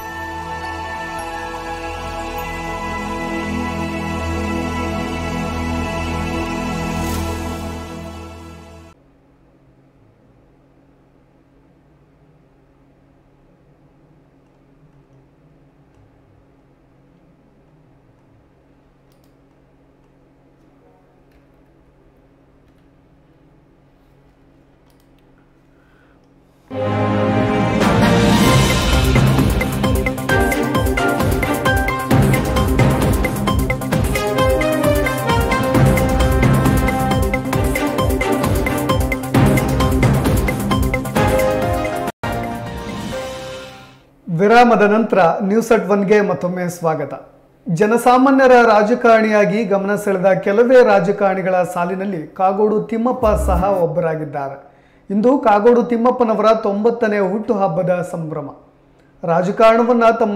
ವಿರಾಮದ ನಂತರ ನ್ಯೂಸ್ ಅಟ್ ಒನ್ಗೆ ಮತ್ತೊಮ್ಮೆ ಸ್ವಾಗತ ಜನಸಾಮಾನ್ಯರ ರಾಜಕಾರಣಿಯಾಗಿ ಗಮನ ಸೆಳೆದ ಕೆಲವೇ ರಾಜಕಾರಣಿಗಳ ಸಾಲಿನಲ್ಲಿ ಕಾಗೋಡು ತಿಮ್ಮಪ್ಪ ಸಹ ಒಬ್ಬರಾಗಿದ್ದಾರೆ ಇಂದು ಕಾಗೋಡು ತಿಮ್ಮಪ್ಪನವರ ತೊಂಬತ್ತನೇ ಹುಟ್ಟುಹಬ್ಬದ ಸಂಭ್ರಮ ರಾಜಕಾರಣವನ್ನ ತಮ್ಮ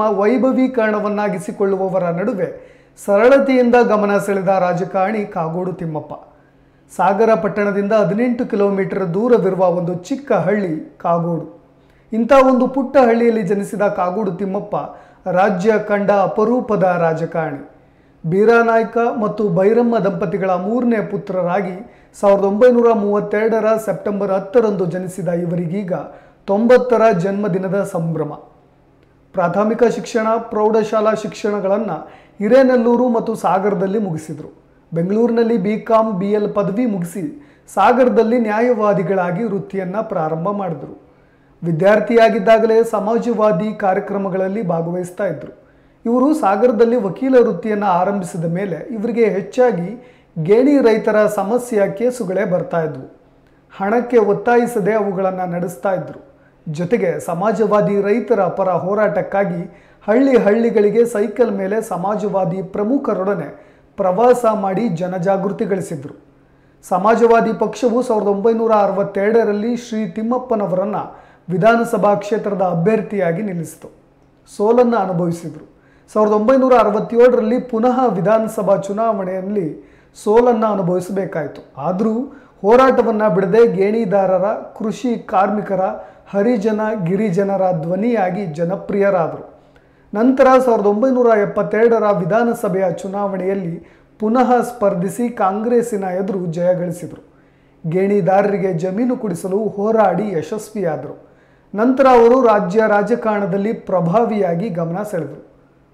ವೈಭವೀಕರಣವನ್ನಾಗಿಸಿಕೊಳ್ಳುವವರ ನಡುವೆ ಸರಳತೆಯಿಂದ ಗಮನ ಸೆಳೆದ ರಾಜಕಾರಣಿ ಕಾಗೋಡು ತಿಮ್ಮಪ್ಪ ಸಾಗರ ಪಟ್ಟಣದಿಂದ ಹದಿನೆಂಟು ಕಿಲೋಮೀಟರ್ ದೂರವಿರುವ ಒಂದು ಚಿಕ್ಕ ಹಳ್ಳಿ ಕಾಗೋಡು ಇಂಥ ಒಂದು ಪುಟ್ಟ ಹಳ್ಳಿಯಲ್ಲಿ ಜನಿಸಿದ ಕಾಗೋಡು ತಿಮ್ಮಪ್ಪ ರಾಜ್ಯ ಕಂಡ ಅಪರೂಪದ ರಾಜಕಾರಣಿ ಬೀರಾನಾಯ್ಕ ಮತ್ತು ಭೈರಮ್ಮ ದಂಪತಿಗಳ ಮೂರನೇ ಪುತ್ರರಾಗಿ ಸಾವಿರದ ಒಂಬೈನೂರ ಮೂವತ್ತೆರಡರ ಸೆಪ್ಟೆಂಬರ್ ಹತ್ತರಂದು ಜನಿಸಿದ ಇವರಿಗೀಗ ತೊಂಬತ್ತರ ಜನ್ಮದಿನದ ಸಂಭ್ರಮ ಪ್ರಾಥಮಿಕ ಶಿಕ್ಷಣ ಪ್ರೌಢಶಾಲಾ ಶಿಕ್ಷಣಗಳನ್ನು ಹಿರೇನೆಲ್ಲೂರು ಮತ್ತು ಸಾಗರದಲ್ಲಿ ಮುಗಿಸಿದರು ಬೆಂಗಳೂರಿನಲ್ಲಿ ಬಿ ಕಾಮ್ ಬಿ ಎಲ್ ಪದವಿ ಮುಗಿಸಿ ಸಾಗರದಲ್ಲಿ ನ್ಯಾಯವಾದಿಗಳಾಗಿ ವೃತ್ತಿಯನ್ನು ಪ್ರಾರಂಭ ಮಾಡಿದರು ವಿದ್ಯಾರ್ಥಿಯಾಗಿದ್ದಾಗಲೇ ಸಮಾಜವಾದಿ ಕಾರ್ಯಕ್ರಮಗಳಲ್ಲಿ ಭಾಗವಹಿಸ್ತಾ ಇದ್ದರು ಇವರು ಸಾಗರದಲ್ಲಿ ವಕೀಲ ವೃತ್ತಿಯನ್ನು ಆರಂಭಿಸಿದ ಮೇಲೆ ಇವರಿಗೆ ಹೆಚ್ಚಾಗಿ ಗೇಣಿ ರೈತರ ಸಮಸ್ಯೆಯ ಕೇಸುಗಳೇ ಬರ್ತಾ ಇದ್ವು ಹಣಕ್ಕೆ ಒತ್ತಾಯಿಸದೆ ಅವುಗಳನ್ನು ನಡೆಸ್ತಾ ಇದ್ದರು ಜೊತೆಗೆ ಸಮಾಜವಾದಿ ರೈತರ ಪರ ಹೋರಾಟಕ್ಕಾಗಿ ಹಳ್ಳಿ ಹಳ್ಳಿಗಳಿಗೆ ಸೈಕಲ್ ಮೇಲೆ ಸಮಾಜವಾದಿ ಪ್ರಮುಖರೊಡನೆ ಪ್ರವಾಸ ಮಾಡಿ ಜನಜಾಗೃತಿ ಗಳಿಸಿದ್ರು ಸಮಾಜವಾದಿ ಪಕ್ಷವು ಸಾವಿರದ ಒಂಬೈನೂರ ಅರವತ್ತೆರಡರಲ್ಲಿ ಶ್ರೀ ತಿಮ್ಮಪ್ಪನವರನ್ನು ವಿಧಾನಸಭಾ ಕ್ಷೇತ್ರದ ಅಭ್ಯರ್ಥಿಯಾಗಿ ನಿಲ್ಲಿಸಿತು ಸೋಲನ್ನು ಅನುಭವಿಸಿದರು ಸಾವಿರದ ಒಂಬೈನೂರ ಅರವತ್ತೇಳರಲ್ಲಿ ಪುನಃ ವಿಧಾನಸಭಾ ಚುನಾವಣೆಯಲ್ಲಿ ಸೋಲನ್ನು ಅನುಭವಿಸಬೇಕಾಯಿತು ಆದರೂ ಹೋರಾಟವನ್ನು ಬಿಡದೆ ಗೇಣಿದಾರರ ಕೃಷಿ ಕಾರ್ಮಿಕರ ಹರಿಜನ ಗಿರಿಜನರ ಧ್ವನಿಯಾಗಿ ಜನಪ್ರಿಯರಾದರು ನಂತರ ಸಾವಿರದ ಒಂಬೈನೂರ ಎಪ್ಪತ್ತೆರಡರ ವಿಧಾನಸಭೆಯ ಚುನಾವಣೆಯಲ್ಲಿ ಪುನಃ ಸ್ಪರ್ಧಿಸಿ ಕಾಂಗ್ರೆಸ್ಸಿನ ಎದುರು ಜಯಗಳಿಸಿದರು ಗೇಣಿದಾರರಿಗೆ ಜಮೀನು ಕೊಡಿಸಲು ಹೋರಾಡಿ ಯಶಸ್ವಿಯಾದರು ನಂತರ ಅವರು ರಾಜ್ಯ ರಾಜಕಾರಣದಲ್ಲಿ ಪ್ರಭಾವಿಯಾಗಿ ಗಮನ ಸೆಳೆದರು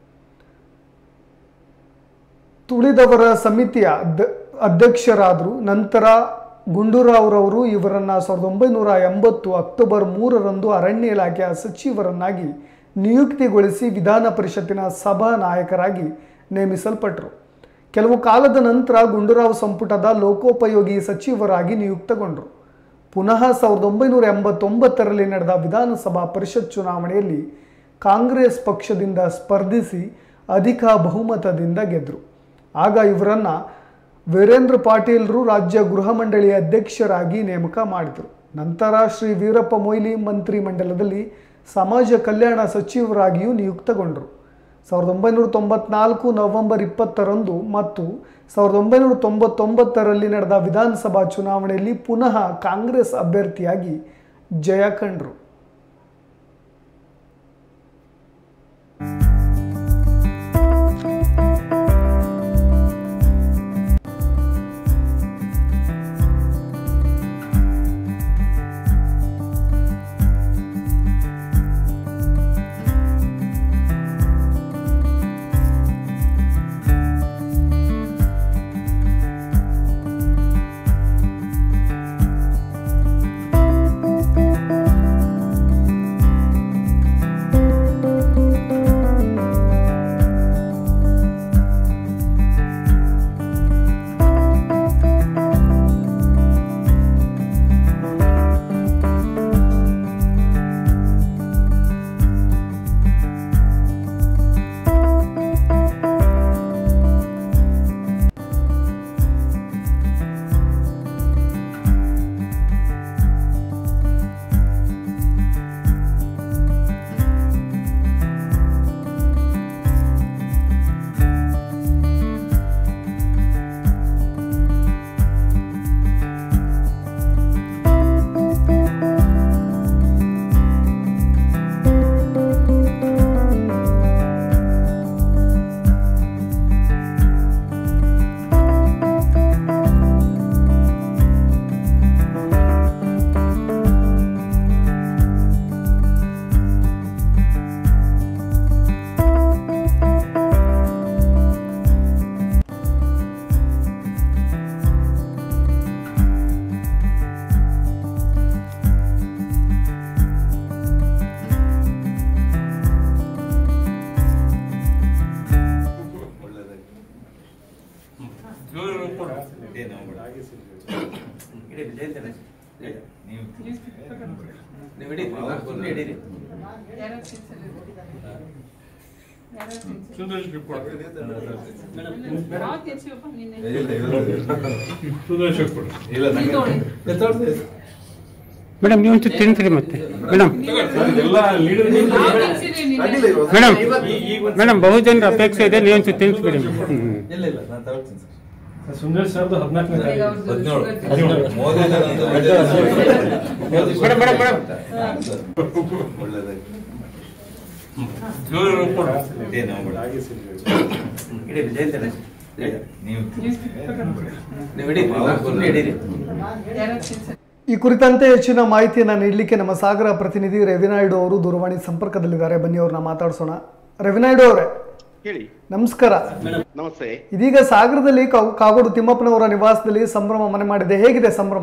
ತುಳಿದವರ ಸಮಿತಿಯ ಅಧ್ಯ- ಅಧ್ಯಕ್ಷರಾದರು ನಂತರ ಗುಂಡೂರಾವ್ರವರು ಇವರನ್ನು ಸಾವಿರದ ಒಂಬೈನೂರ ಎಂಬತ್ತು ಅಕ್ಟೋಬರ್ ಮೂರರಂದು ಅರಣ್ಯ ಇಲಾಖೆಯ ಸಚಿವರನ್ನಾಗಿ ನಿಯುಕ್ತಿಗೊಳಿಸಿ ವಿಧಾನ ಪರಿಷತ್ತಿನ ಸಭಾ ನಾಯಕರಾಗಿ ನೇಮಿಸಲ್ಪಟ್ಟರು ಕೆಲವು ಕಾಲದ ನಂತರ ಗುಂಡೂರಾವ್ ಸಂಪುಟದ ಲೋಕೋಪಯೋಗಿ ಸಚಿವರಾಗಿ ನಿಯುಕ್ತಗೊಂಡರು ಪುನಃ ಸಾವಿರದ ಒಂಬೈನೂರ ಎಂಬತ್ತೊಂಬತ್ತರಲ್ಲಿ ನಡೆದ ವಿಧಾನಸಭಾ ಪರಿಷತ್ ಚುನಾವಣೆಯಲ್ಲಿ ಕಾಂಗ್ರೆಸ್ ಪಕ್ಷದಿಂದ ಸ್ಪರ್ಧಿಸಿ ಅಧಿಕ ಬಹುಮತದಿಂದ ಗೆದ್ದರು ಆಗ ಇವರನ್ನು ವೀರೇಂದ್ರ ಪಾಟೀಲ್ರು ರಾಜ್ಯ ಗೃಹ ಮಂಡಳಿಯ ಅಧ್ಯಕ್ಷರಾಗಿ ನೇಮಕ ಮಾಡಿದರು ನಂತರ ಶ್ರೀ ವೀರಪ್ಪ ಮೊಯ್ಲಿ ಮಂತ್ರಿಮಂಡಲದಲ್ಲಿ ಸಮಾಜ ಕಲ್ಯಾಣ ಸಚಿವರಾಗಿಯೂ ನಿಯುಕ್ತಗೊಂಡರು ಸಾವಿರದ ಒಂಬೈನೂರ ತೊಂಬತ್ನಾಲ್ಕು ನವೆಂಬರ್ ಇಪ್ಪತ್ತರಂದು ಮತ್ತು ಸಾವಿರದ ಒಂಬೈನೂರ ತೊಂಬತ್ತೊಂಬತ್ತರಲ್ಲಿ ನಡೆದ ವಿಧಾನಸಭಾ ಚುನಾವಣೆಯಲ್ಲಿ ಪುನಃ ಕಾಂಗ್ರೆಸ್ ಅಭ್ಯರ್ಥಿಯಾಗಿ ಜಯ ಕಂಡರು ಮೇಡಮ್ ನೀವು ಒಂಚೂರು ತಿನ್ನಿಸ್ರಿ ಮತ್ತೆ ಮೇಡಮ್ ಮೇಡಮ್ ಮೇಡಮ್ ಬಹುಜನರ ಅಪೇಕ್ಷೆ ಇದೆ ನೀವು ಒಂಚೂರು ತಿನ್ನಿಸ್ಬಿಡಿ ಸುಂದರ್ ಸರ್ದು ಹದಿನಾಲ್ಕನೇ ಮೇಡಮ್ ಮೇಡಮ್ ಮೇಡಮ್ ಈ ಕುರಿತಂತೆ ಹೆಚ್ಚಿನ ಮಾಹಿತಿಯನ್ನು ನೀಡಲಿಕ್ಕೆ ನಮ್ಮ ಸಾಗರ ಪ್ರತಿನಿಧಿ ರವಿನಾಯ್ಡು ಅವರು ದೂರವಾಣಿ ಸಂಪರ್ಕದಲ್ಲಿದ್ದಾರೆ ಬನ್ನಿ ಅವ್ರನ್ನ ಮಾತಾಡ್ಸೋಣ ರವಿನಾಯ್ಡು ಅವರೇ ಹೇಳಿ ನಮಸ್ಕಾರ ನಮಸ್ತೆ ಇದೀಗ ಸಾಗರದಲ್ಲಿ ಕಾ- ಕಾಗೋಡು ತಿಮ್ಮಪ್ಪನವರ ನಿವಾಸದಲ್ಲಿ ಸಂಭ್ರಮ ಮನೆ ಮಾಡಿದೆ ಹೇಗಿದೆ ಸಂಭ್ರಮ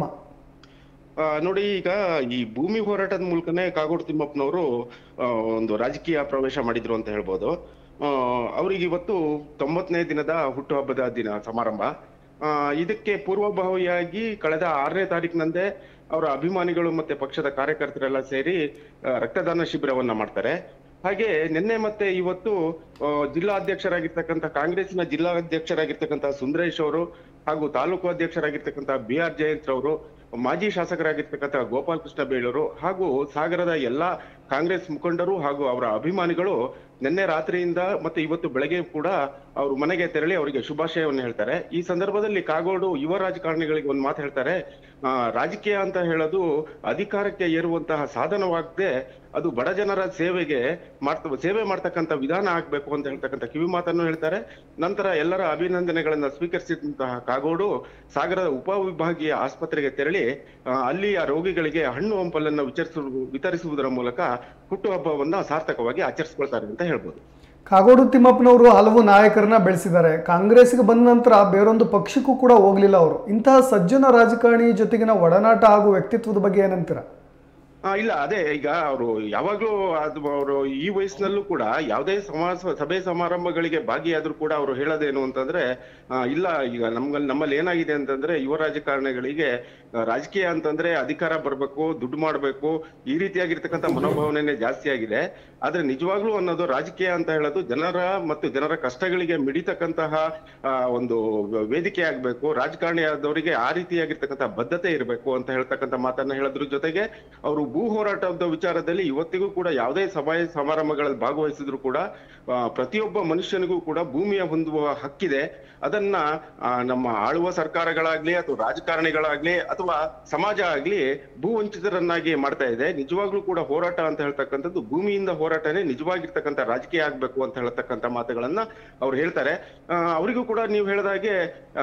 ಆ, ನೋಡಿ ಈಗ ಈ ಭೂಮಿ ಹೋರಾಟದ ಮೂಲಕನೇ ಕಾಗೋಡು ತಿಮ್ಮಪ್ಪನವರು ಆ, ಒಂದು ರಾಜಕೀಯ ಪ್ರವೇಶ ಮಾಡಿದ್ರು ಅಂತ ಹೇಳ್ಬೋದು ಆ, ಅವ್ರಿಗೆ ಇವತ್ತು ತೊಂಬತ್ತನೇ ದಿನದ ಹುಟ್ಟುಹಬ್ಬದ ದಿನ ಸಮಾರಂಭ ಆ, ಇದಕ್ಕೆ ಪೂರ್ವಭಾವಿಯಾಗಿ ಕಳೆದ ಆರನೇ ತಾರೀಕಿನಂದೇ ಅವರ ಅಭಿಮಾನಿಗಳು ಮತ್ತೆ ಪಕ್ಷದ ಕಾರ್ಯಕರ್ತರೆಲ್ಲ ಸೇರಿ ಆ, ರಕ್ತದಾನ ಶಿಬಿರವನ್ನ ಮಾಡ್ತಾರೆ ಹಾಗೆ ನಿನ್ನೆ ಮತ್ತೆ ಇವತ್ತು ಆ, ಜಿಲ್ಲಾಧ್ಯಕ್ಷರಾಗಿರ್ತಕ್ಕಂಥ ಕಾಂಗ್ರೆಸ್ಸಿನ ಜಿಲ್ಲಾಧ್ಯಕ್ಷರಾಗಿರ್ತಕ್ಕಂಥ ಸುಂದರೇಶ್ ಅವರು ಹಾಗೂ ತಾಲೂಕು ಅಧ್ಯಕ್ಷರಾಗಿರ್ತಕ್ಕಂಥ ಬಿ ಆರ್ ಜಯಂತ್ ರವರು ಮಾಜಿ ಶಾಸಕರಾಗಿರ್ತಕ್ಕಂಥ ಗೋಪಾಲ್ ಕೃಷ್ಣ ಬೇಳೂರು ಹಾಗೂ ಸಾಗರದ ಎಲ್ಲಾ ಕಾಂಗ್ರೆಸ್ ಮುಖಂಡರು ಹಾಗೂ ಅವರ ಅಭಿಮಾನಿಗಳು ನಿನ್ನೆ ರಾತ್ರಿಯಿಂದ ಮತ್ತೆ ಇವತ್ತು ಬೆಳಗ್ಗೆ ಕೂಡ ಅವ್ರ ಮನೆಗೆ ತೆರಳಿ ಅವರಿಗೆ ಶುಭಾಶಯವನ್ನು ಹೇಳ್ತಾರೆ ಈ ಸಂದರ್ಭದಲ್ಲಿ ಕಾಗೋಡು ಯುವ ರಾಜಕಾರಣಿಗಳಿಗೆ ಒಂದು ಮಾತು ಹೇಳ್ತಾರೆ ಆ, ರಾಜಕೀಯ ಅಂತ ಹೇಳೋದು ಅಧಿಕಾರಕ್ಕೆ ಏರುವಂತಹ ಸಾಧನವಾಗದೆ ಅದು ಬಡ ಜನರ ಸೇವೆಗೆ ಮಾಡ್ತ ಸೇವೆ ಮಾಡ್ತಕ್ಕಂಥ ವಿಧಾನ ಆಗ್ಬೇಕು ಅಂತ ಹೇಳ್ತಕ್ಕಂಥ ಕಿವಿ ಮಾತನ್ನು ಹೇಳ್ತಾರೆ ನಂತರ ಎಲ್ಲರ ಅಭಿನಂದನೆಗಳನ್ನ ಸ್ವೀಕರಿಸಿದಂತಹ ಕಾಗೋಡು ಸಾಗರದ ಉಪವಿಭಾಗೀಯ ಆಸ್ಪತ್ರೆಗೆ ತೆರಳಿ ಆ, ಅಲ್ಲಿಯ ರೋಗಿಗಳಿಗೆ ಹಣ್ಣು ಹಂಪಲನ್ನು ವಿಚರಿಸು ವಿತರಿಸುವುದರ ಮೂಲಕ ಹುಟ್ಟುಹಬ್ಬವನ್ನ ಸಾರ್ಥಕವಾಗಿ ಆಚರಿಸ್ಕೊಳ್ತಾರೆ ಅಂತ ಹೇಳ್ಬೋದು ಕಾಗೋಡು ತಿಮ್ಮಪ್ಪನವರು ಹಲವು ನಾಯಕರನ್ನ ಬೆಳೆಸಿದ್ದಾರೆ ಕಾಂಗ್ರೆಸ್ಗೆ ಬಂದ ನಂತರ ಬೇರೊಂದು ಪಕ್ಷಕ್ಕೂ ಕೂಡ ಹೋಗ್ಲಿಲ್ಲ ಅವರು ಇಂತಹ ಸಜ್ಜನ ರಾಜಕಾರಣಿ ಜೊತೆಗಿನ ಒಡನಾಟ ಹಾಗೂ ವ್ಯಕ್ತಿತ್ವದ ಬಗ್ಗೆ ಏನಂತೀರ ಆ, ಇಲ್ಲ ಅದೇ ಈಗ ಅವರು ಯಾವಾಗ್ಲೂ ಅದು ಅವರು ಈ ವಯಸ್ಸಿನಲ್ಲೂ ಕೂಡ ಯಾವುದೇ ಸಮಾಜ ಸಭೆ ಸಮಾರಂಭಗಳಿಗೆ ಭಾಗಿಯಾದ್ರೂ ಕೂಡ ಅವರು ಹೇಳೋದೇನು ಅಂತಂದ್ರೆ ಆ, ಇಲ್ಲ ಈಗ ನಮ್ಗಲ್ಲಿ ನಮ್ಮಲ್ಲಿ ಏನಾಗಿದೆ ಅಂತಂದ್ರೆ ಯುವ ರಾಜಕಾರಣಿಗಳಿಗೆ ಆ, ರಾಜಕೀಯ ಅಂತಂದ್ರೆ ಅಧಿಕಾರ ಬರ್ಬೇಕು ದುಡ್ಡು ಮಾಡ್ಬೇಕು ಈ ರೀತಿಯಾಗಿರ್ತಕ್ಕಂಥ ಮನೋಭಾವನೆ ಜಾಸ್ತಿ ಆಗಿದೆ ಆದ್ರೆ ನಿಜವಾಗ್ಲೂ ಅನ್ನೋದು ರಾಜಕೀಯ ಅಂತ ಹೇಳೋದು ಜನರ ಮತ್ತು ಜನರ ಕಷ್ಟಗಳಿಗೆ ಮಿಡಿತಕ್ಕಂತಹ ಆ, ಒಂದು ವೇದಿಕೆ ಆಗ್ಬೇಕು ರಾಜಕಾರಣಿ ಆದವರಿಗೆ ಆ ರೀತಿಯಾಗಿರ್ತಕ್ಕಂಥ ಬದ್ಧತೆ ಇರಬೇಕು ಅಂತ ಹೇಳ್ತಕ್ಕಂಥ ಮಾತನ್ನ ಹೇಳೋದ್ರ ಜೊತೆಗೆ ಅವರು ಭೂ ಹೋರಾಟದ ವಿಚಾರದಲ್ಲಿ ಇವತ್ತಿಗೂ ಕೂಡ ಯಾವುದೇ ಸಭೆ ಸಮಾರಂಭಗಳಲ್ಲಿ ಭಾಗವಹಿಸಿದ್ರು ಕೂಡ ಆ, ಪ್ರತಿಯೊಬ್ಬ ಮನುಷ್ಯನಿಗೂ ಕೂಡ ಭೂಮಿಯ ಹೊಂದುವ ಹಕ್ಕಿದೆ ಅದನ್ನ ಆ, ನಮ್ಮ ಆಳುವ ಸರ್ಕಾರಗಳಾಗ್ಲಿ ಅಥವಾ ರಾಜಕಾರಣಿಗಳಾಗ್ಲಿ ಅಥವಾ ಸಮಾಜ ಆಗ್ಲಿ ಭೂ ವಂಚಿತರನ್ನಾಗಿ ಮಾಡ್ತಾ ಇದೆ ನಿಜವಾಗ್ಲೂ ಕೂಡ ಹೋರಾಟ ಅಂತ ಹೇಳ್ತಕ್ಕಂಥದ್ದು ಭೂಮಿಯಿಂದ ಹೋರಾಟನೇ ನಿಜವಾಗಿರ್ತಕ್ಕಂಥ ರಾಜಕೀಯ ಆಗ್ಬೇಕು ಅಂತ ಹೇಳ್ತಕ್ಕಂಥ ಮಾತುಗಳನ್ನ ಅವ್ರು ಹೇಳ್ತಾರೆ ಆ, ಅವರಿಗೂ ಕೂಡ ನೀವು ಹೇಳಿದಾಗೆ ಆ,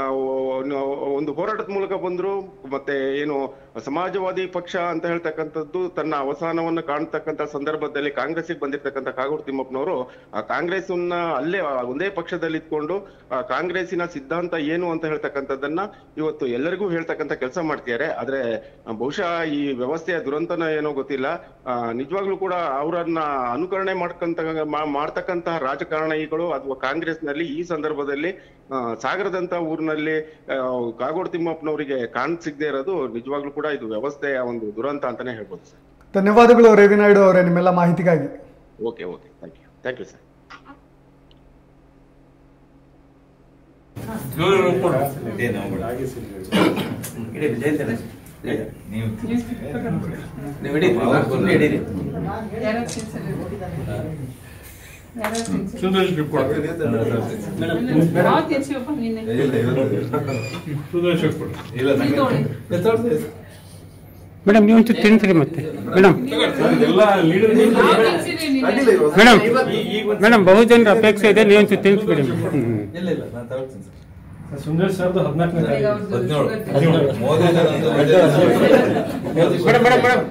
ಒ- ಒಂದು ಹೋರಾಟದ ಮೂಲಕ ಬಂದ್ರು ಮತ್ತೆ ಏನು ಸಮಾಜವಾದಿ ಪಕ್ಷ ಅಂತ ಹೇಳ್ತಕ್ಕಂಥದ್ದು ತನ್ನ ಅವಸಾನವನ್ನ ಕಾಣ್ತಕ್ಕಂಥ ಸಂದರ್ಭದಲ್ಲಿ ಕಾಂಗ್ರೆಸ್ಗೆ ಬಂದಿರ್ತಕ್ಕಂಥ ಕಾಗೋಡು ತಿಮ್ಮಪ್ಪನವರು ಆ ಕಾಂಗ್ರೆಸ್ನ ಅಲ್ಲೇ ಆ ಒಂದೇ ಪಕ್ಷದಲ್ಲಿ ಇದ್ಕೊಂಡು ಆ ಕಾಂಗ್ರೆಸ್ಸಿನ ಸಿದ್ಧಾಂತ ಏನು ಅಂತ ಹೇಳ್ತಕ್ಕಂಥದ್ದನ್ನ ಇವತ್ತು ಎಲ್ಲರಿಗೂ ಹೇಳ್ತಕ್ಕಂಥ ಕೆಲಸ ಮಾಡ್ತಿದ್ದಾರೆ ಆದ್ರೆ ಆ, ಬಹುಶಃ ಈ ವ್ಯವಸ್ಥೆಯ ದುರಂತನ ಏನೋ ಗೊತ್ತಿಲ್ಲ ಆ, ನಿಜವಾಗ್ಲೂ ಕೂಡ ಅವರನ್ನ ಅನುಕರಣೆ ಮಾಡ್ಕಂತ ಮಾ- ಮಾಡ್ತಕ್ಕಂತಹ ರಾಜಕಾರಣಿಗಳು ಅಥವಾ ಕಾಂಗ್ರೆಸ್ನಲ್ಲಿ ಈ ಸಂದರ್ಭದಲ್ಲಿ ಆ, ಸಾಗರದಂತ ಊರಿನಲ್ಲಿ ಆ, ಕಾಗೋಡು ತಿಮ್ಮಪ್ಪನವರಿಗೆ ಕಾಣ್ ಸಿಗದೆ ಇರೋದು ನಿಜವಾಗ್ಲೂ ಕೂಡ ಇದು ವ್ಯವಸ್ಥೆಯ ಒಂದು ದುರಂತ ಅಂತಾನೆ ಹೇಳ್ಬೋದು ಸರ್ ಧನ್ಯವಾದಗಳು ರವಿನಾಯ್ಡು ಅವರೇ ನಿಮ್ಮೆಲ್ಲ ಮಾಹಿತಿಗಾಗಿ okay okay thank you thank you sir madam ನೀವು ಒಂಚೂರು ತಿನ್ನಿಸ್ರಿ ಮತ್ತೆ ಮೇಡಮ್ ಮೇಡಮ್ ಮೇಡಮ್ ಬಹುಜನರ ಅಪೇಕ್ಷೆ ಇದೆ ನೀವು ಒಂಚೂರು ತಿನ್ನಿಸ್ಬಿಡಿ ಸುಂದರ್ ಸರ್ದು ಹದಿನಾಲ್ಕನೇ ಮೇಡಮ್ ಮೇಡಮ್ ಮೇಡಮ್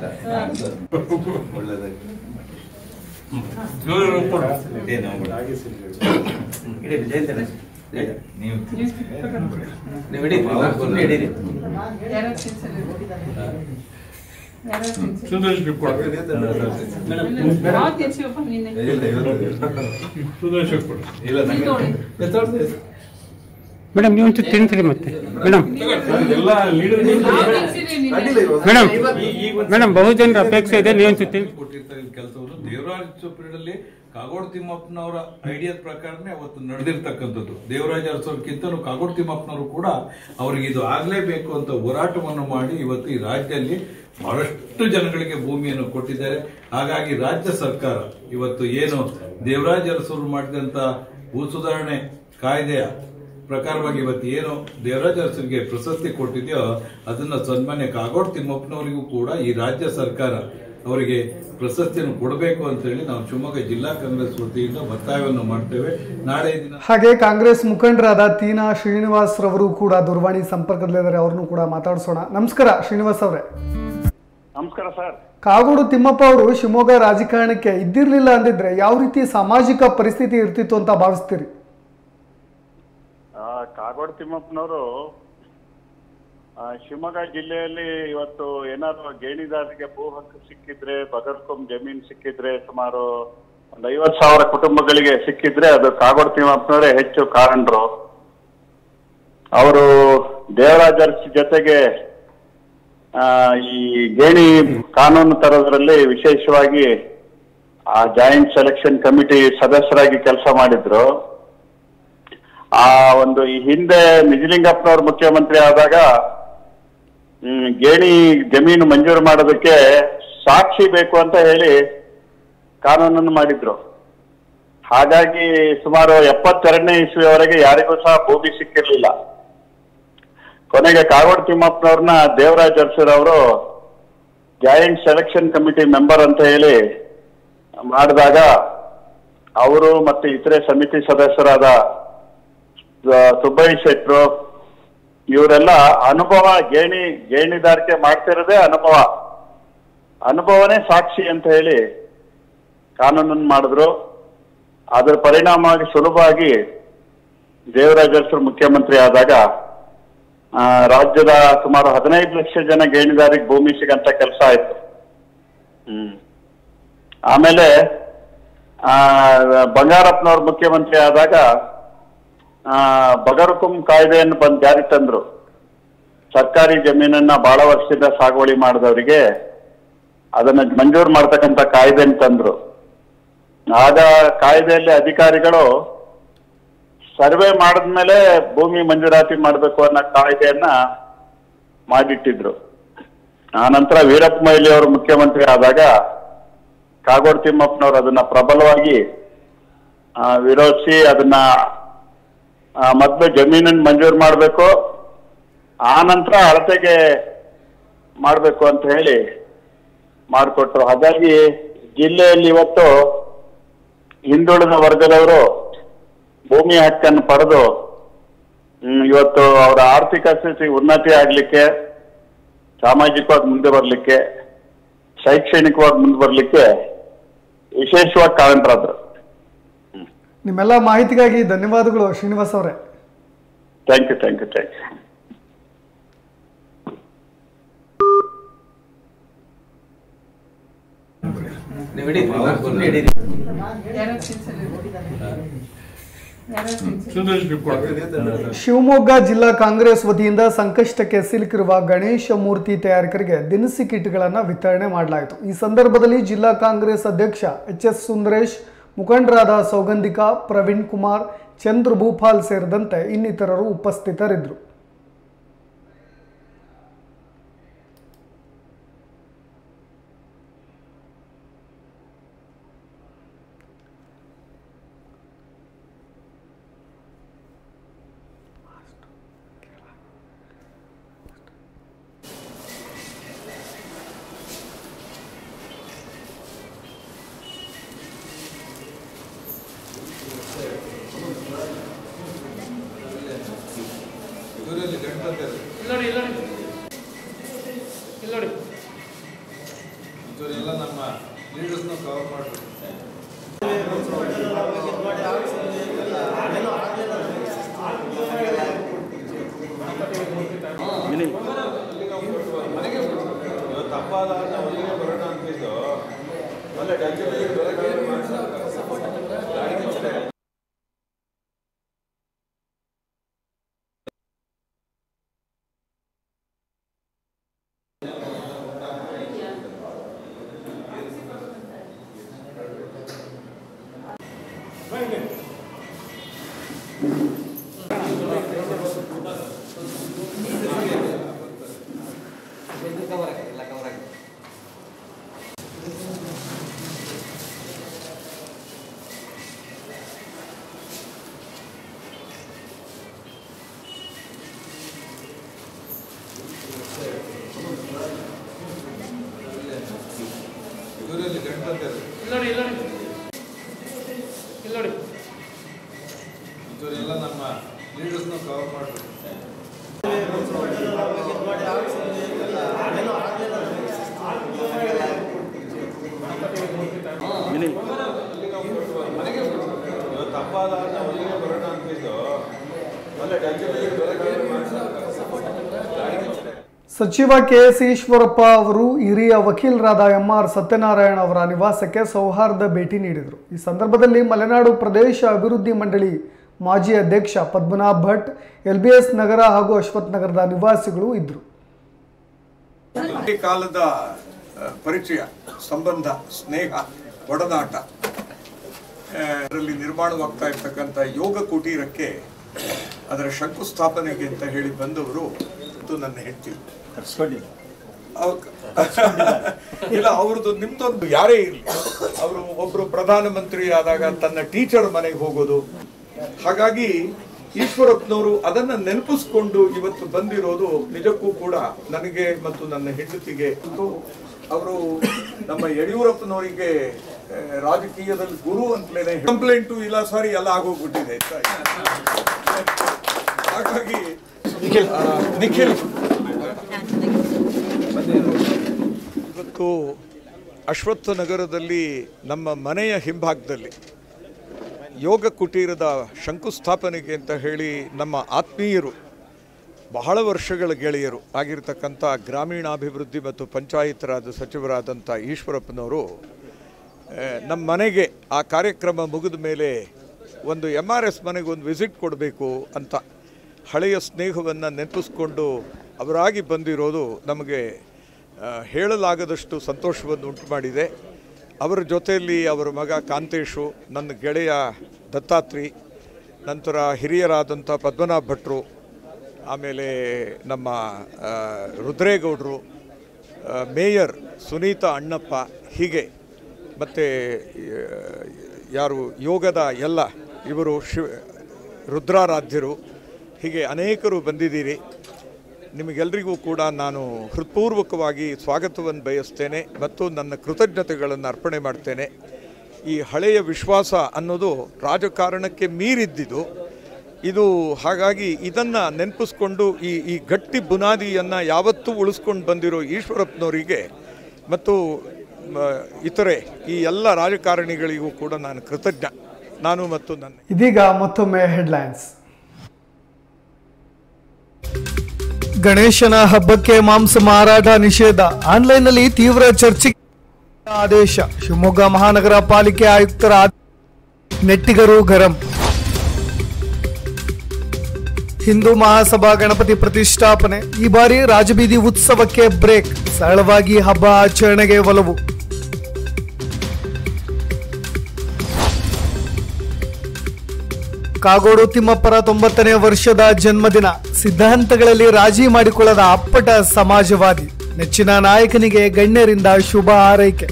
ಮೇಡಮ್ ನೀವು ಒಂಚೂರು ತಿಳಿಸ್ರಿ ಮತ್ತೆ ಮೇಡಮ್ ಎಲ್ಲ ಲೀಡರ್ ಮೇಡಮ್ ಮೇಡಮ್ ಬಹುಜನರ ಅಪೇಕ್ಷೆ ಇದೆ ನೀವು ಒಂಚೂರು ತಿಳಿಸಿ ಕೊಟ್ಟಿರ್ತಾರೆ ಕೆಲಸವನ್ನು ದೇವರಾಜ ಚೋಪ್ರಿಯಲ್ಲಿ ಕಾಗೋಡು ತಿಮ್ಮಪ್ಪನವರ ಐಡಿಯಾದ ಪ್ರಕಾರನೇ ಅವತ್ತು ನಡೆದಿರ್ತಕ್ಕಂಥದ್ದು ದೇವರಾಜ ಅರಸೋರ್ಕಿಂತಲೂ ಕಾಗೋಡು ತಿಮ್ಮಪ್ಪನವರು ಕೂಡ ಅವರಿಗೆ ಇದು ಆಗ್ಲೇಬೇಕು ಅಂತ ಹೋರಾಟವನ್ನು ಮಾಡಿ ಇವತ್ತು ಈ ರಾಜ್ಯದಲ್ಲಿ ಬಹಳಷ್ಟು ಜನಗಳಿಗೆ ಭೂಮಿಯನ್ನು ಕೊಟ್ಟಿದ್ದಾರೆ ಹಾಗಾಗಿ ರಾಜ್ಯ ಸರ್ಕಾರ ಇವತ್ತು ಏನು ದೇವರಾಜ ಅರಸರು ಮಾಡಿದಂತ ಭೂ ಸುಧಾರಣೆ ಕಾಯ್ದೆಯ ಪ್ರಕಾರವಾಗಿ ಇವತ್ತು ಏನು ದೇವರಾಜ ಅರಸರಿಗೆ ಪ್ರಶಸ್ತಿ ಕೊಟ್ಟಿದೆಯೋ ಅದನ್ನ ಸನ್ಮಾನ್ಯ ಕಾಗೋಡು ತಿಮ್ಮಪ್ಪನವರಿಗೂ ಕೂಡ ಈ ರಾಜ್ಯ ಸರ್ಕಾರ ಅವರಿಗೆ ಪ್ರಶಸ್ತಿಯನ್ನು ಕೊಡಬೇಕು ಅಂತ ಹೇಳಿ ನಾವು ಶಿವಮೊಗ್ಗ ಜಿಲ್ಲಾ ಕಾಂಗ್ರೆಸ್ ವತಿಯಿಂದ ಒತ್ತಾಯವನ್ನು ಮಾಡ್ತೇವೆ ನಾಳೆ ದಿನ ಹಾಗೆ ಕಾಂಗ್ರೆಸ್ ಮುಖಂಡರಾದ ತೀನಾ ಶ್ರೀನಿವಾಸ್ ರವರು ಕೂಡ ದೂರವಾಣಿ ಸಂಪರ್ಕದಲ್ಲಿದ್ದಾರೆ ಅವ್ರನ್ನು ಕೂಡ ಮಾತಾಡಿಸೋಣ ನಮಸ್ಕಾರ ಶ್ರೀನಿವಾಸ್ ಅವರೇ ನಮಸ್ಕಾರ ಸರ್ ಕಾಗೋಡು ತಿಮ್ಮಪ್ಪ ಅವರು ಶಿವಮೊಗ್ಗ ರಾಜಕಾರಣಕ್ಕೆ ಇದ್ದಿರ್ಲಿಲ್ಲ ಅಂದಿದ್ರೆ ಯಾವ ರೀತಿ ಸಾಮಾಜಿಕ ಪರಿಸ್ಥಿತಿ ಇರ್ತಿತ್ತು ಅಂತ ಭಾವಿಸ್ತೀರಿ ಆ, ಕಾಗೋಡು ತಿಮ್ಮಪ್ಪನವರು ಆ, ಶಿವಮೊಗ್ಗ ಜಿಲ್ಲೆಯಲ್ಲಿ ಇವತ್ತು ಏನಾದ್ರು ಗೇಣಿದಾರರಿಗೆ ಭೂ ಹಕ್ಕು ಸಿಕ್ಕಿದ್ರೆ ಬಗರ್ಕೊಂ ಜಮೀನ್ ಸಿಕ್ಕಿದ್ರೆ ಸುಮಾರು ಒಂದು ಐವತ್ತು ಸಾವಿರ ಕುಟುಂಬಗಳಿಗೆ ಸಿಕ್ಕಿದ್ರೆ ಅದು ಕಾಗೋಡು ತಿಮ್ಮಪ್ಪನವರೇ ಹೆಚ್ಚು ಕಾರಣರು ಅವರು ದೇವರಾಜ ಅರಸಿ ಜೊತೆಗೆ ಆ, ಈ ಗೇಣಿ ಕಾನೂನು ತರೋದ್ರಲ್ಲಿ ವಿಶೇಷವಾಗಿ ಆ ಜಾಯಿಂಟ್ ಸೆಲೆಕ್ಷನ್ ಕಮಿಟಿ ಸದಸ್ಯರಾಗಿ ಕೆಲಸ ಮಾಡಿದ್ರು ಆ ಒಂದು ಈ ಹಿಂದೆ ನಿಜಲಿಂಗಪ್ಪನವ್ರು ಮುಖ್ಯಮಂತ್ರಿ ಆದಾಗ ಹ್ಮ್, ಗೇಣಿ ಜಮೀನು ಮಂಜೂರು ಮಾಡೋದಕ್ಕೆ ಸಾಕ್ಷಿ ಬೇಕು ಅಂತ ಹೇಳಿ ಕಾನೂನನ್ನು ಮಾಡಿದ್ರು ಹಾಗಾಗಿ ಸುಮಾರು ಎಪ್ಪತ್ತೆರಡನೇ ಇಸ್ವಿಯವರೆಗೆ ಯಾರಿಗೂ ಸಹ ಭೂಮಿ ಸಿಕ್ಕಿರ್ಲಿಲ್ಲ ಕೊನೆಗೆ ಕಾಗೋಡು ತಿಮ್ಮಪ್ಪನವ್ರನ್ನ ದೇವರಾಜ್ ಅರಸರವರು ಜಾಯಿಂಟ್ ಸೆಲೆಕ್ಷನ್ ಕಮಿಟಿ ಮೆಂಬರ್ ಅಂತ ಹೇಳಿ ಮಾಡಿದಾಗ ಅವರು ಮತ್ತೆ ಇತರೆ ಸಮಿತಿ ಸದಸ್ಯರಾದ ಸ- ಸುಬ್ಬಯ್ಯ ಶೆಟ್ರು ಇವರೆಲ್ಲ ಅನುಭವ ಗೇಣಿ ಗೇಣಿದಾರಿಕೆ ಮಾಡ್ತಿರೋದೇ ಅನುಭವ ಅನುಭವನೇ ಸಾಕ್ಷಿ ಅಂತ ಹೇಳಿ ಕಾನೂನನ್ನು ಮಾಡಿದ್ರು ಅದರ ಪರಿಣಾಮವಾಗಿ ಸುಲಭವಾಗಿ ದೇವರಾಜ ಅರಸರು ಮುಖ್ಯಮಂತ್ರಿ ಆದಾಗ ಆ, ರಾಜ್ಯದ ಸುಮಾರು ಹದಿನೈದು ಲಕ್ಷ ಜನ ಗೇಣಿದಾರಿಗೆ ಭೂಮಿ ಸಿಗಂತ ಕೆಲಸ ಆಯ್ತು ಹ್ಮ್ ಆಮೇಲೆ ಆ ಬಂಗಾರಪ್ಪನವ್ರು ಮುಖ್ಯಮಂತ್ರಿ ಆದಾಗ ಆ ಬಗರ್ಕುಂ ಕಾಯ್ದೆಯನ್ನು ಬಂದ್ ಜಾರಿ ತಂದ್ರು ಸರ್ಕಾರಿ ಜಮೀನನ್ನ ಬಹಳ ವರ್ಷದಿಂದ ಸಾಗುವಳಿ ಮಾಡಿದವರಿಗೆ ಅದನ್ನ ಮಂಜೂರು ಮಾಡ್ತಕ್ಕಂಥ ಕಾಯ್ದೆಯನ್ನು ತಂದ್ರು ಆಗ ಕಾಯ್ದೆಯಲ್ಲಿ ಅಧಿಕಾರಿಗಳು ಸರ್ವೆ ಮಾಡಿದ್ಮೇಲೆ ಭೂಮಿ ಮಂಜೂರಾತಿ ಮಾಡಬೇಕು ಅನ್ನೋ ಕಾಯ್ದೆಯನ್ನ ಮಾಡಿಟ್ಟಿದ್ರು ಆ ನಂತರ ವೀರಪ್ಪ ಮೊಯ್ಲಿ ಅವರು ಮುಖ್ಯಮಂತ್ರಿ ಆದಾಗ ಕಾಗೋಡು ತಿಮ್ಮಪ್ಪನವರು ಅದನ್ನ ಪ್ರಬಲವಾಗಿ ಆ, ವಿರೋಧಿಸಿ ಅದನ್ನ ಆ, ಮೊದ್ಲು ಜಮೀನನ್ನು ಮಂಜೂರು ಮಾಡಬೇಕು ಆ ನಂತರ ಅಳತೆಗೆ ಮಾಡಬೇಕು ಅಂತ ಹೇಳಿ ಮಾಡಿಕೊಟ್ರು ಹಾಗಾಗಿ ಜಿಲ್ಲೆಯಲ್ಲಿ ಇವತ್ತು ಹಿಂದುಳಿದ ವರ್ಗದವರು ಭೂಮಿ ಹಕ್ಕನ್ನು ಪಡೆದು ಹ್ಮ್, ಇವತ್ತು ಅವರ ಆರ್ಥಿಕ ಸ್ಥಿತಿ ಉನ್ನತಿ ಆಗ್ಲಿಕ್ಕೆ ಸಾಮಾಜಿಕವಾಗಿ ಮುಂದೆ ಬರ್ಲಿಕ್ಕೆ ಶೈಕ್ಷಣಿಕವಾಗಿ ಮುಂದೆ ಬರ್ಲಿಕ್ಕೆ ವಿಶೇಷವಾಗಿ ಕಾರಣರಾದ್ರು ನಿಮ್ಮೆಲ್ಲ ಮಾಹಿತಿಗಾಗಿ ಧನ್ಯವಾದಗಳು ಶ್ರೀನಿವಾಸ್ ಅವರೇ thank you thank you thank you Shivamogga ಜಿಲ್ಲಾ ಕಾಂಗ್ರೆಸ್ ವತಿಯಿಂದ ಸಂಕಷ್ಟಕ್ಕೆ ಸಿಲುಕಿರುವ ಗಣೇಶ ಮೂರ್ತಿ ತಯಾರಕರಿಗೆ ದಿನಸಿ ಕಿಟ್ಗಳನ್ನು ವಿತರಣೆ ಮಾಡಲಾಯಿತು ಈ ಸಂದರ್ಭದಲ್ಲಿ ಜಿಲ್ಲಾ ಕಾಂಗ್ರೆಸ್ ಅಧ್ಯಕ್ಷ ಎಚ್ ಎಸ್ ಸುಂದರೇಶ್ ಮುಖಂಡರಾದ ಸೌಗಂಧಿಕಾ ಪ್ರವೀಣ್ ಕುಮಾರ್ ಚಂದ್ರ ಭೂಪಾಲ್ ಸೇರಿದಂತೆ ಇನ್ನಿತರರು ಉಪಸ್ಥಿತರಿದ್ದರು ಇವರೆಲ್ಲ ನಮ್ಮ ಲೀಡರ್ಸ್ನ ಕವರ್ ಮಾಡ್ತಾರೆ ಇವತ್ತು ಹಬ್ಬ ಆದ ಮನೆಗೆ ಬರೋಣ ಅಂತಿದ್ದು ಅಲ್ಲೇ ಗಂಜಿ ಬರೋಕೆ ಇವರಲ್ಲಿ ಗಣಪತಿ ಇವರೆಲ್ಲ ನಮ್ಮ ಲೀಡರ್ಸ್ನ ಕವರ್ ಮಾಡಬೇಕು ಇವತ್ತು ಹಬ್ಬ ಆದ ಅಲ್ಲಿಗೆ ಬರೋಣ ಅಂತಿದ್ದು ಒಳ್ಳೆ ಸಚಿವ ಕೆ ಎಸ್ ಈಶ್ವರಪ್ಪ ಅವರು ಹಿರಿಯ ವಕೀಲರಾದ ಎಂ ಆರ್ ಸತ್ಯನಾರಾಯಣ ಅವರ ನಿವಾಸಕ್ಕೆ ಸೌಹಾರ್ದ ಭೇಟಿ ನೀಡಿದರು ಈ ಸಂದರ್ಭದಲ್ಲಿ ಮಲೆನಾಡು ಪ್ರದೇಶ ಅಭಿವೃದ್ಧಿ ಮಂಡಳಿ ಮಾಜಿ ಅಧ್ಯಕ್ಷ Padmanabh Bhat L B S Nagar ಹಾಗೂ ಅಶ್ವಥ್ ನಗರದ ನಿವಾಸಿಗಳು ಇದ್ದರು ಈ ಕಾಲದ ಆ, ಪರಿಚಯ ಸಂಬಂಧ ಸ್ನೇಹ ಒಡನಾಟ ಆ, ಅದರಲ್ಲಿ ನಿರ್ಮಾಣವಾಗ್ತಾ ಇರ್ತಕ್ಕಂಥ ಯೋಗ ಕುಟೀರಕ್ಕೆ ಅದರ ಶಂಕುಸ್ಥಾಪನೆಗೆ ಅಂತ ಹೇಳಿ ಬಂದವರು ಇದು ನನ್ನ ಹೆಂಡತಿ ಅವ್ರ್- ಇಲ್ಲ ಅವ್ರದ್ದು ನಿಮ್ದೊಂದು ಯಾರೇ ಇರಲಿ ಅವರು ಒಬ್ರು ಪ್ರಧಾನಮಂತ್ರಿ ಆದಾಗ ತನ್ನ ಟೀಚರ್ ಮನೆಗೆ ಹೋಗೋದು ಹಾಗಾಗಿ ಈಶ್ವರಪ್ಪನವರು ಅದನ್ನ ನೆನಪಿಸ್ಕೊಂಡು ಇವತ್ತು ಬಂದಿರೋದು ನಿಜಕ್ಕೂ ಕೂಡ ನನಗೆ ಮತ್ತು ನನ್ನ ಹೆಂಡತಿಗೆ ಅವರು ನಮ್ಮ ಯಡಿಯೂರಪ್ಪನವರಿಗೆ ಆ, ರಾಜಕೀಯದಲ್ಲಿ ಗುರು ಅಂತಲೇ ಕಂಪ್ಲೇಂಟು ಇಲ್ಲ ಸಾರಿ ಎಲ್ಲ ಆಗೋಗ್ಬಿಟ್ಟಿದೆ ಹಾಗಾಗಿ ಆ, ನಿಖಿಲ್ ಇವತ್ತು ಅಶ್ವತ್ಥ ನಗರದಲ್ಲಿ ನಮ್ಮ ಮನೆಯ ಹಿಂಭಾಗದಲ್ಲಿ ಯೋಗ ಕುಟೀರದ ಶಂಕುಸ್ಥಾಪನೆಗೆ ಅಂತ ಹೇಳಿ ನಮ್ಮ ಆತ್ಮೀಯರು ಬಹಳ ವರ್ಷಗಳ ಗೆಳೆಯರು ಆಗಿರ್ತಕ್ಕಂಥ ಗ್ರಾಮೀಣಾಭಿವೃದ್ಧಿ ಮತ್ತು ಪಂಚಾಯತ್ ರಾಜ್ ಸಚಿವರಾದಂಥ ಈಶ್ವರಪ್ಪನವರು ಆ, ನಮ್ಮ ಮನೆಗೆ ಆ ಕಾರ್ಯಕ್ರಮ ಮುಗಿದ ಮೇಲೆ ಒಂದು ಎಮ್ ಆರ್ ಎಸ್ ಮನೆಗೆ ಒಂದು ವಿಸಿಟ್ ಕೊಡಬೇಕು ಅಂತ ಹಳೆಯ ಸ್ನೇಹವನ್ನು ನೆನಪಿಸ್ಕೊಂಡು ಅವರಾಗಿ ಬಂದಿರೋದು ನಮಗೆ ಆ, ಹೇಳಲಾಗದಷ್ಟು ಸಂತೋಷವನ್ನು ಉಂಟು ಮಾಡಿದೆ ಅವರ ಜೊತೆಯಲ್ಲಿ ಅವರ ಮಗ ಕಾಂತೇಶು ನನ್ನ ಗೆಳೆಯ ದತ್ತಾತ್ರಿ ನಂತರ ಹಿರಿಯರಾದಂಥ ಪದ್ಮನಾಭ ಭಟ್ರು ಆಮೇಲೆ ನಮ್ಮ ಆ, ರುದ್ರೇಗೌಡರು ಆ, ಮೇಯರ್ ಸುನೀತಾ ಅಣ್ಣಪ್ಪ ಹೀಗೆ ಮತ್ತು ಯಾರು ಯೋಗದ ಎಲ್ಲ ಇವರು ಶಿವ ರುದ್ರಾರಾಧ್ಯರು ಹೀಗೆ ಅನೇಕರು ಬಂದಿದ್ದೀರಿ ನಿಮಗೆಲ್ಲರಿಗೂ ಕೂಡ ನಾನು ಹೃತ್ಪೂರ್ವಕವಾಗಿ ಸ್ವಾಗತವನ್ನು ಬಯಸ್ತೇನೆ ಮತ್ತು ನನ್ನ ಕೃತಜ್ಞತೆಗಳನ್ನು ಅರ್ಪಣೆ ಮಾಡ್ತೇನೆ ಈ ಹಳೆಯ ವಿಶ್ವಾಸ ಅನ್ನೋದು ರಾಜಕಾರಣಕ್ಕೆ ಮೀರಿದ್ದಿದ್ದು ಇದು ಹಾಗಾಗಿ ಇದನ್ನು ನೆನಪಿಸ್ಕೊಂಡು ಈ ಈ ಗಟ್ಟಿ ಬುನಾದಿಯನ್ನು ಯಾವತ್ತೂ ಉಳಿಸ್ಕೊಂಡು ಬಂದಿರೋ ಈಶ್ವರಪ್ಪನವರಿಗೆ ಮತ್ತು ಮ, ಇತರೆ ಈ ಎಲ್ಲ ರಾಜಕಾರಣಿಗಳಿಗೂ ಕೂಡ ನಾನು ಕೃತಜ್ಞ ನಾನು ಮತ್ತು ನನ್ನ ಇದೀಗ ಮತ್ತೊಮ್ಮೆ ಹೆಡ್ಲೈನ್ಸ್ ಗಣೇಶನ ಹಬ್ಬಕ್ಕೆ ಮಾಂಸ ಮಾರಾಟ ನಿಷೇಧ ಆನ್ಲೈನ್ನಲ್ಲಿ ತೀವ್ರ ಚರ್ಚೆಗೆ ಆದೇಶ ಶಿವಮೊಗ್ಗ ಮಹಾನಗರ ಪಾಲಿಕೆ ಆಯುಕ್ತರ ಆದೇಶ. ನೆಟ್ಟಿಗರು ಗರಂ ಹಿಂದೂ ಮಹಾಸಭಾ ಗಣಪತಿ ಪ್ರತಿಷ್ಠಾಪನೆ ಈ ಬಾರಿ ರಾಜಬೀದಿ ಉತ್ಸವಕ್ಕೆ ಬ್ರೇಕ್ ಸರಳವಾಗಿ ಹಬ್ಬ ಆಚರಣೆಗೆ ಒಲವು ಕಾಗೋಡು ತಿಮ್ಮಪ್ಪರ ತೊಂಬತ್ತನೇ ವರ್ಷದ ಜನ್ಮದಿನ ಸಿದ್ಧಾಂತಗಳಲ್ಲಿ ರಾಜಿ ಮಾಡಿಕೊಳ್ಳದ ಅಪ್ಪಟ ಸಮಾಜವಾದಿ ನೆಚ್ಚಿನ ನಾಯಕನಿಗೆ ಗಣ್ಯರಿಂದ ಶುಭ ಹಾರೈಕೆ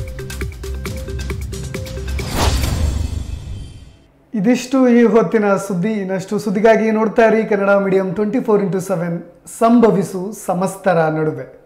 ಇದಿಷ್ಟು ಈ ಹೊತ್ತಿನ ಸುದ್ದಿ ಇನ್ನಷ್ಟು ಸುದ್ದಿಗಾಗಿ ನೋಡ್ತಾ ಇರಿ Kannada medium twenty four into seven ಸಂಭವಿಸು ಸಮಸ್ತರ ನಡುವೆ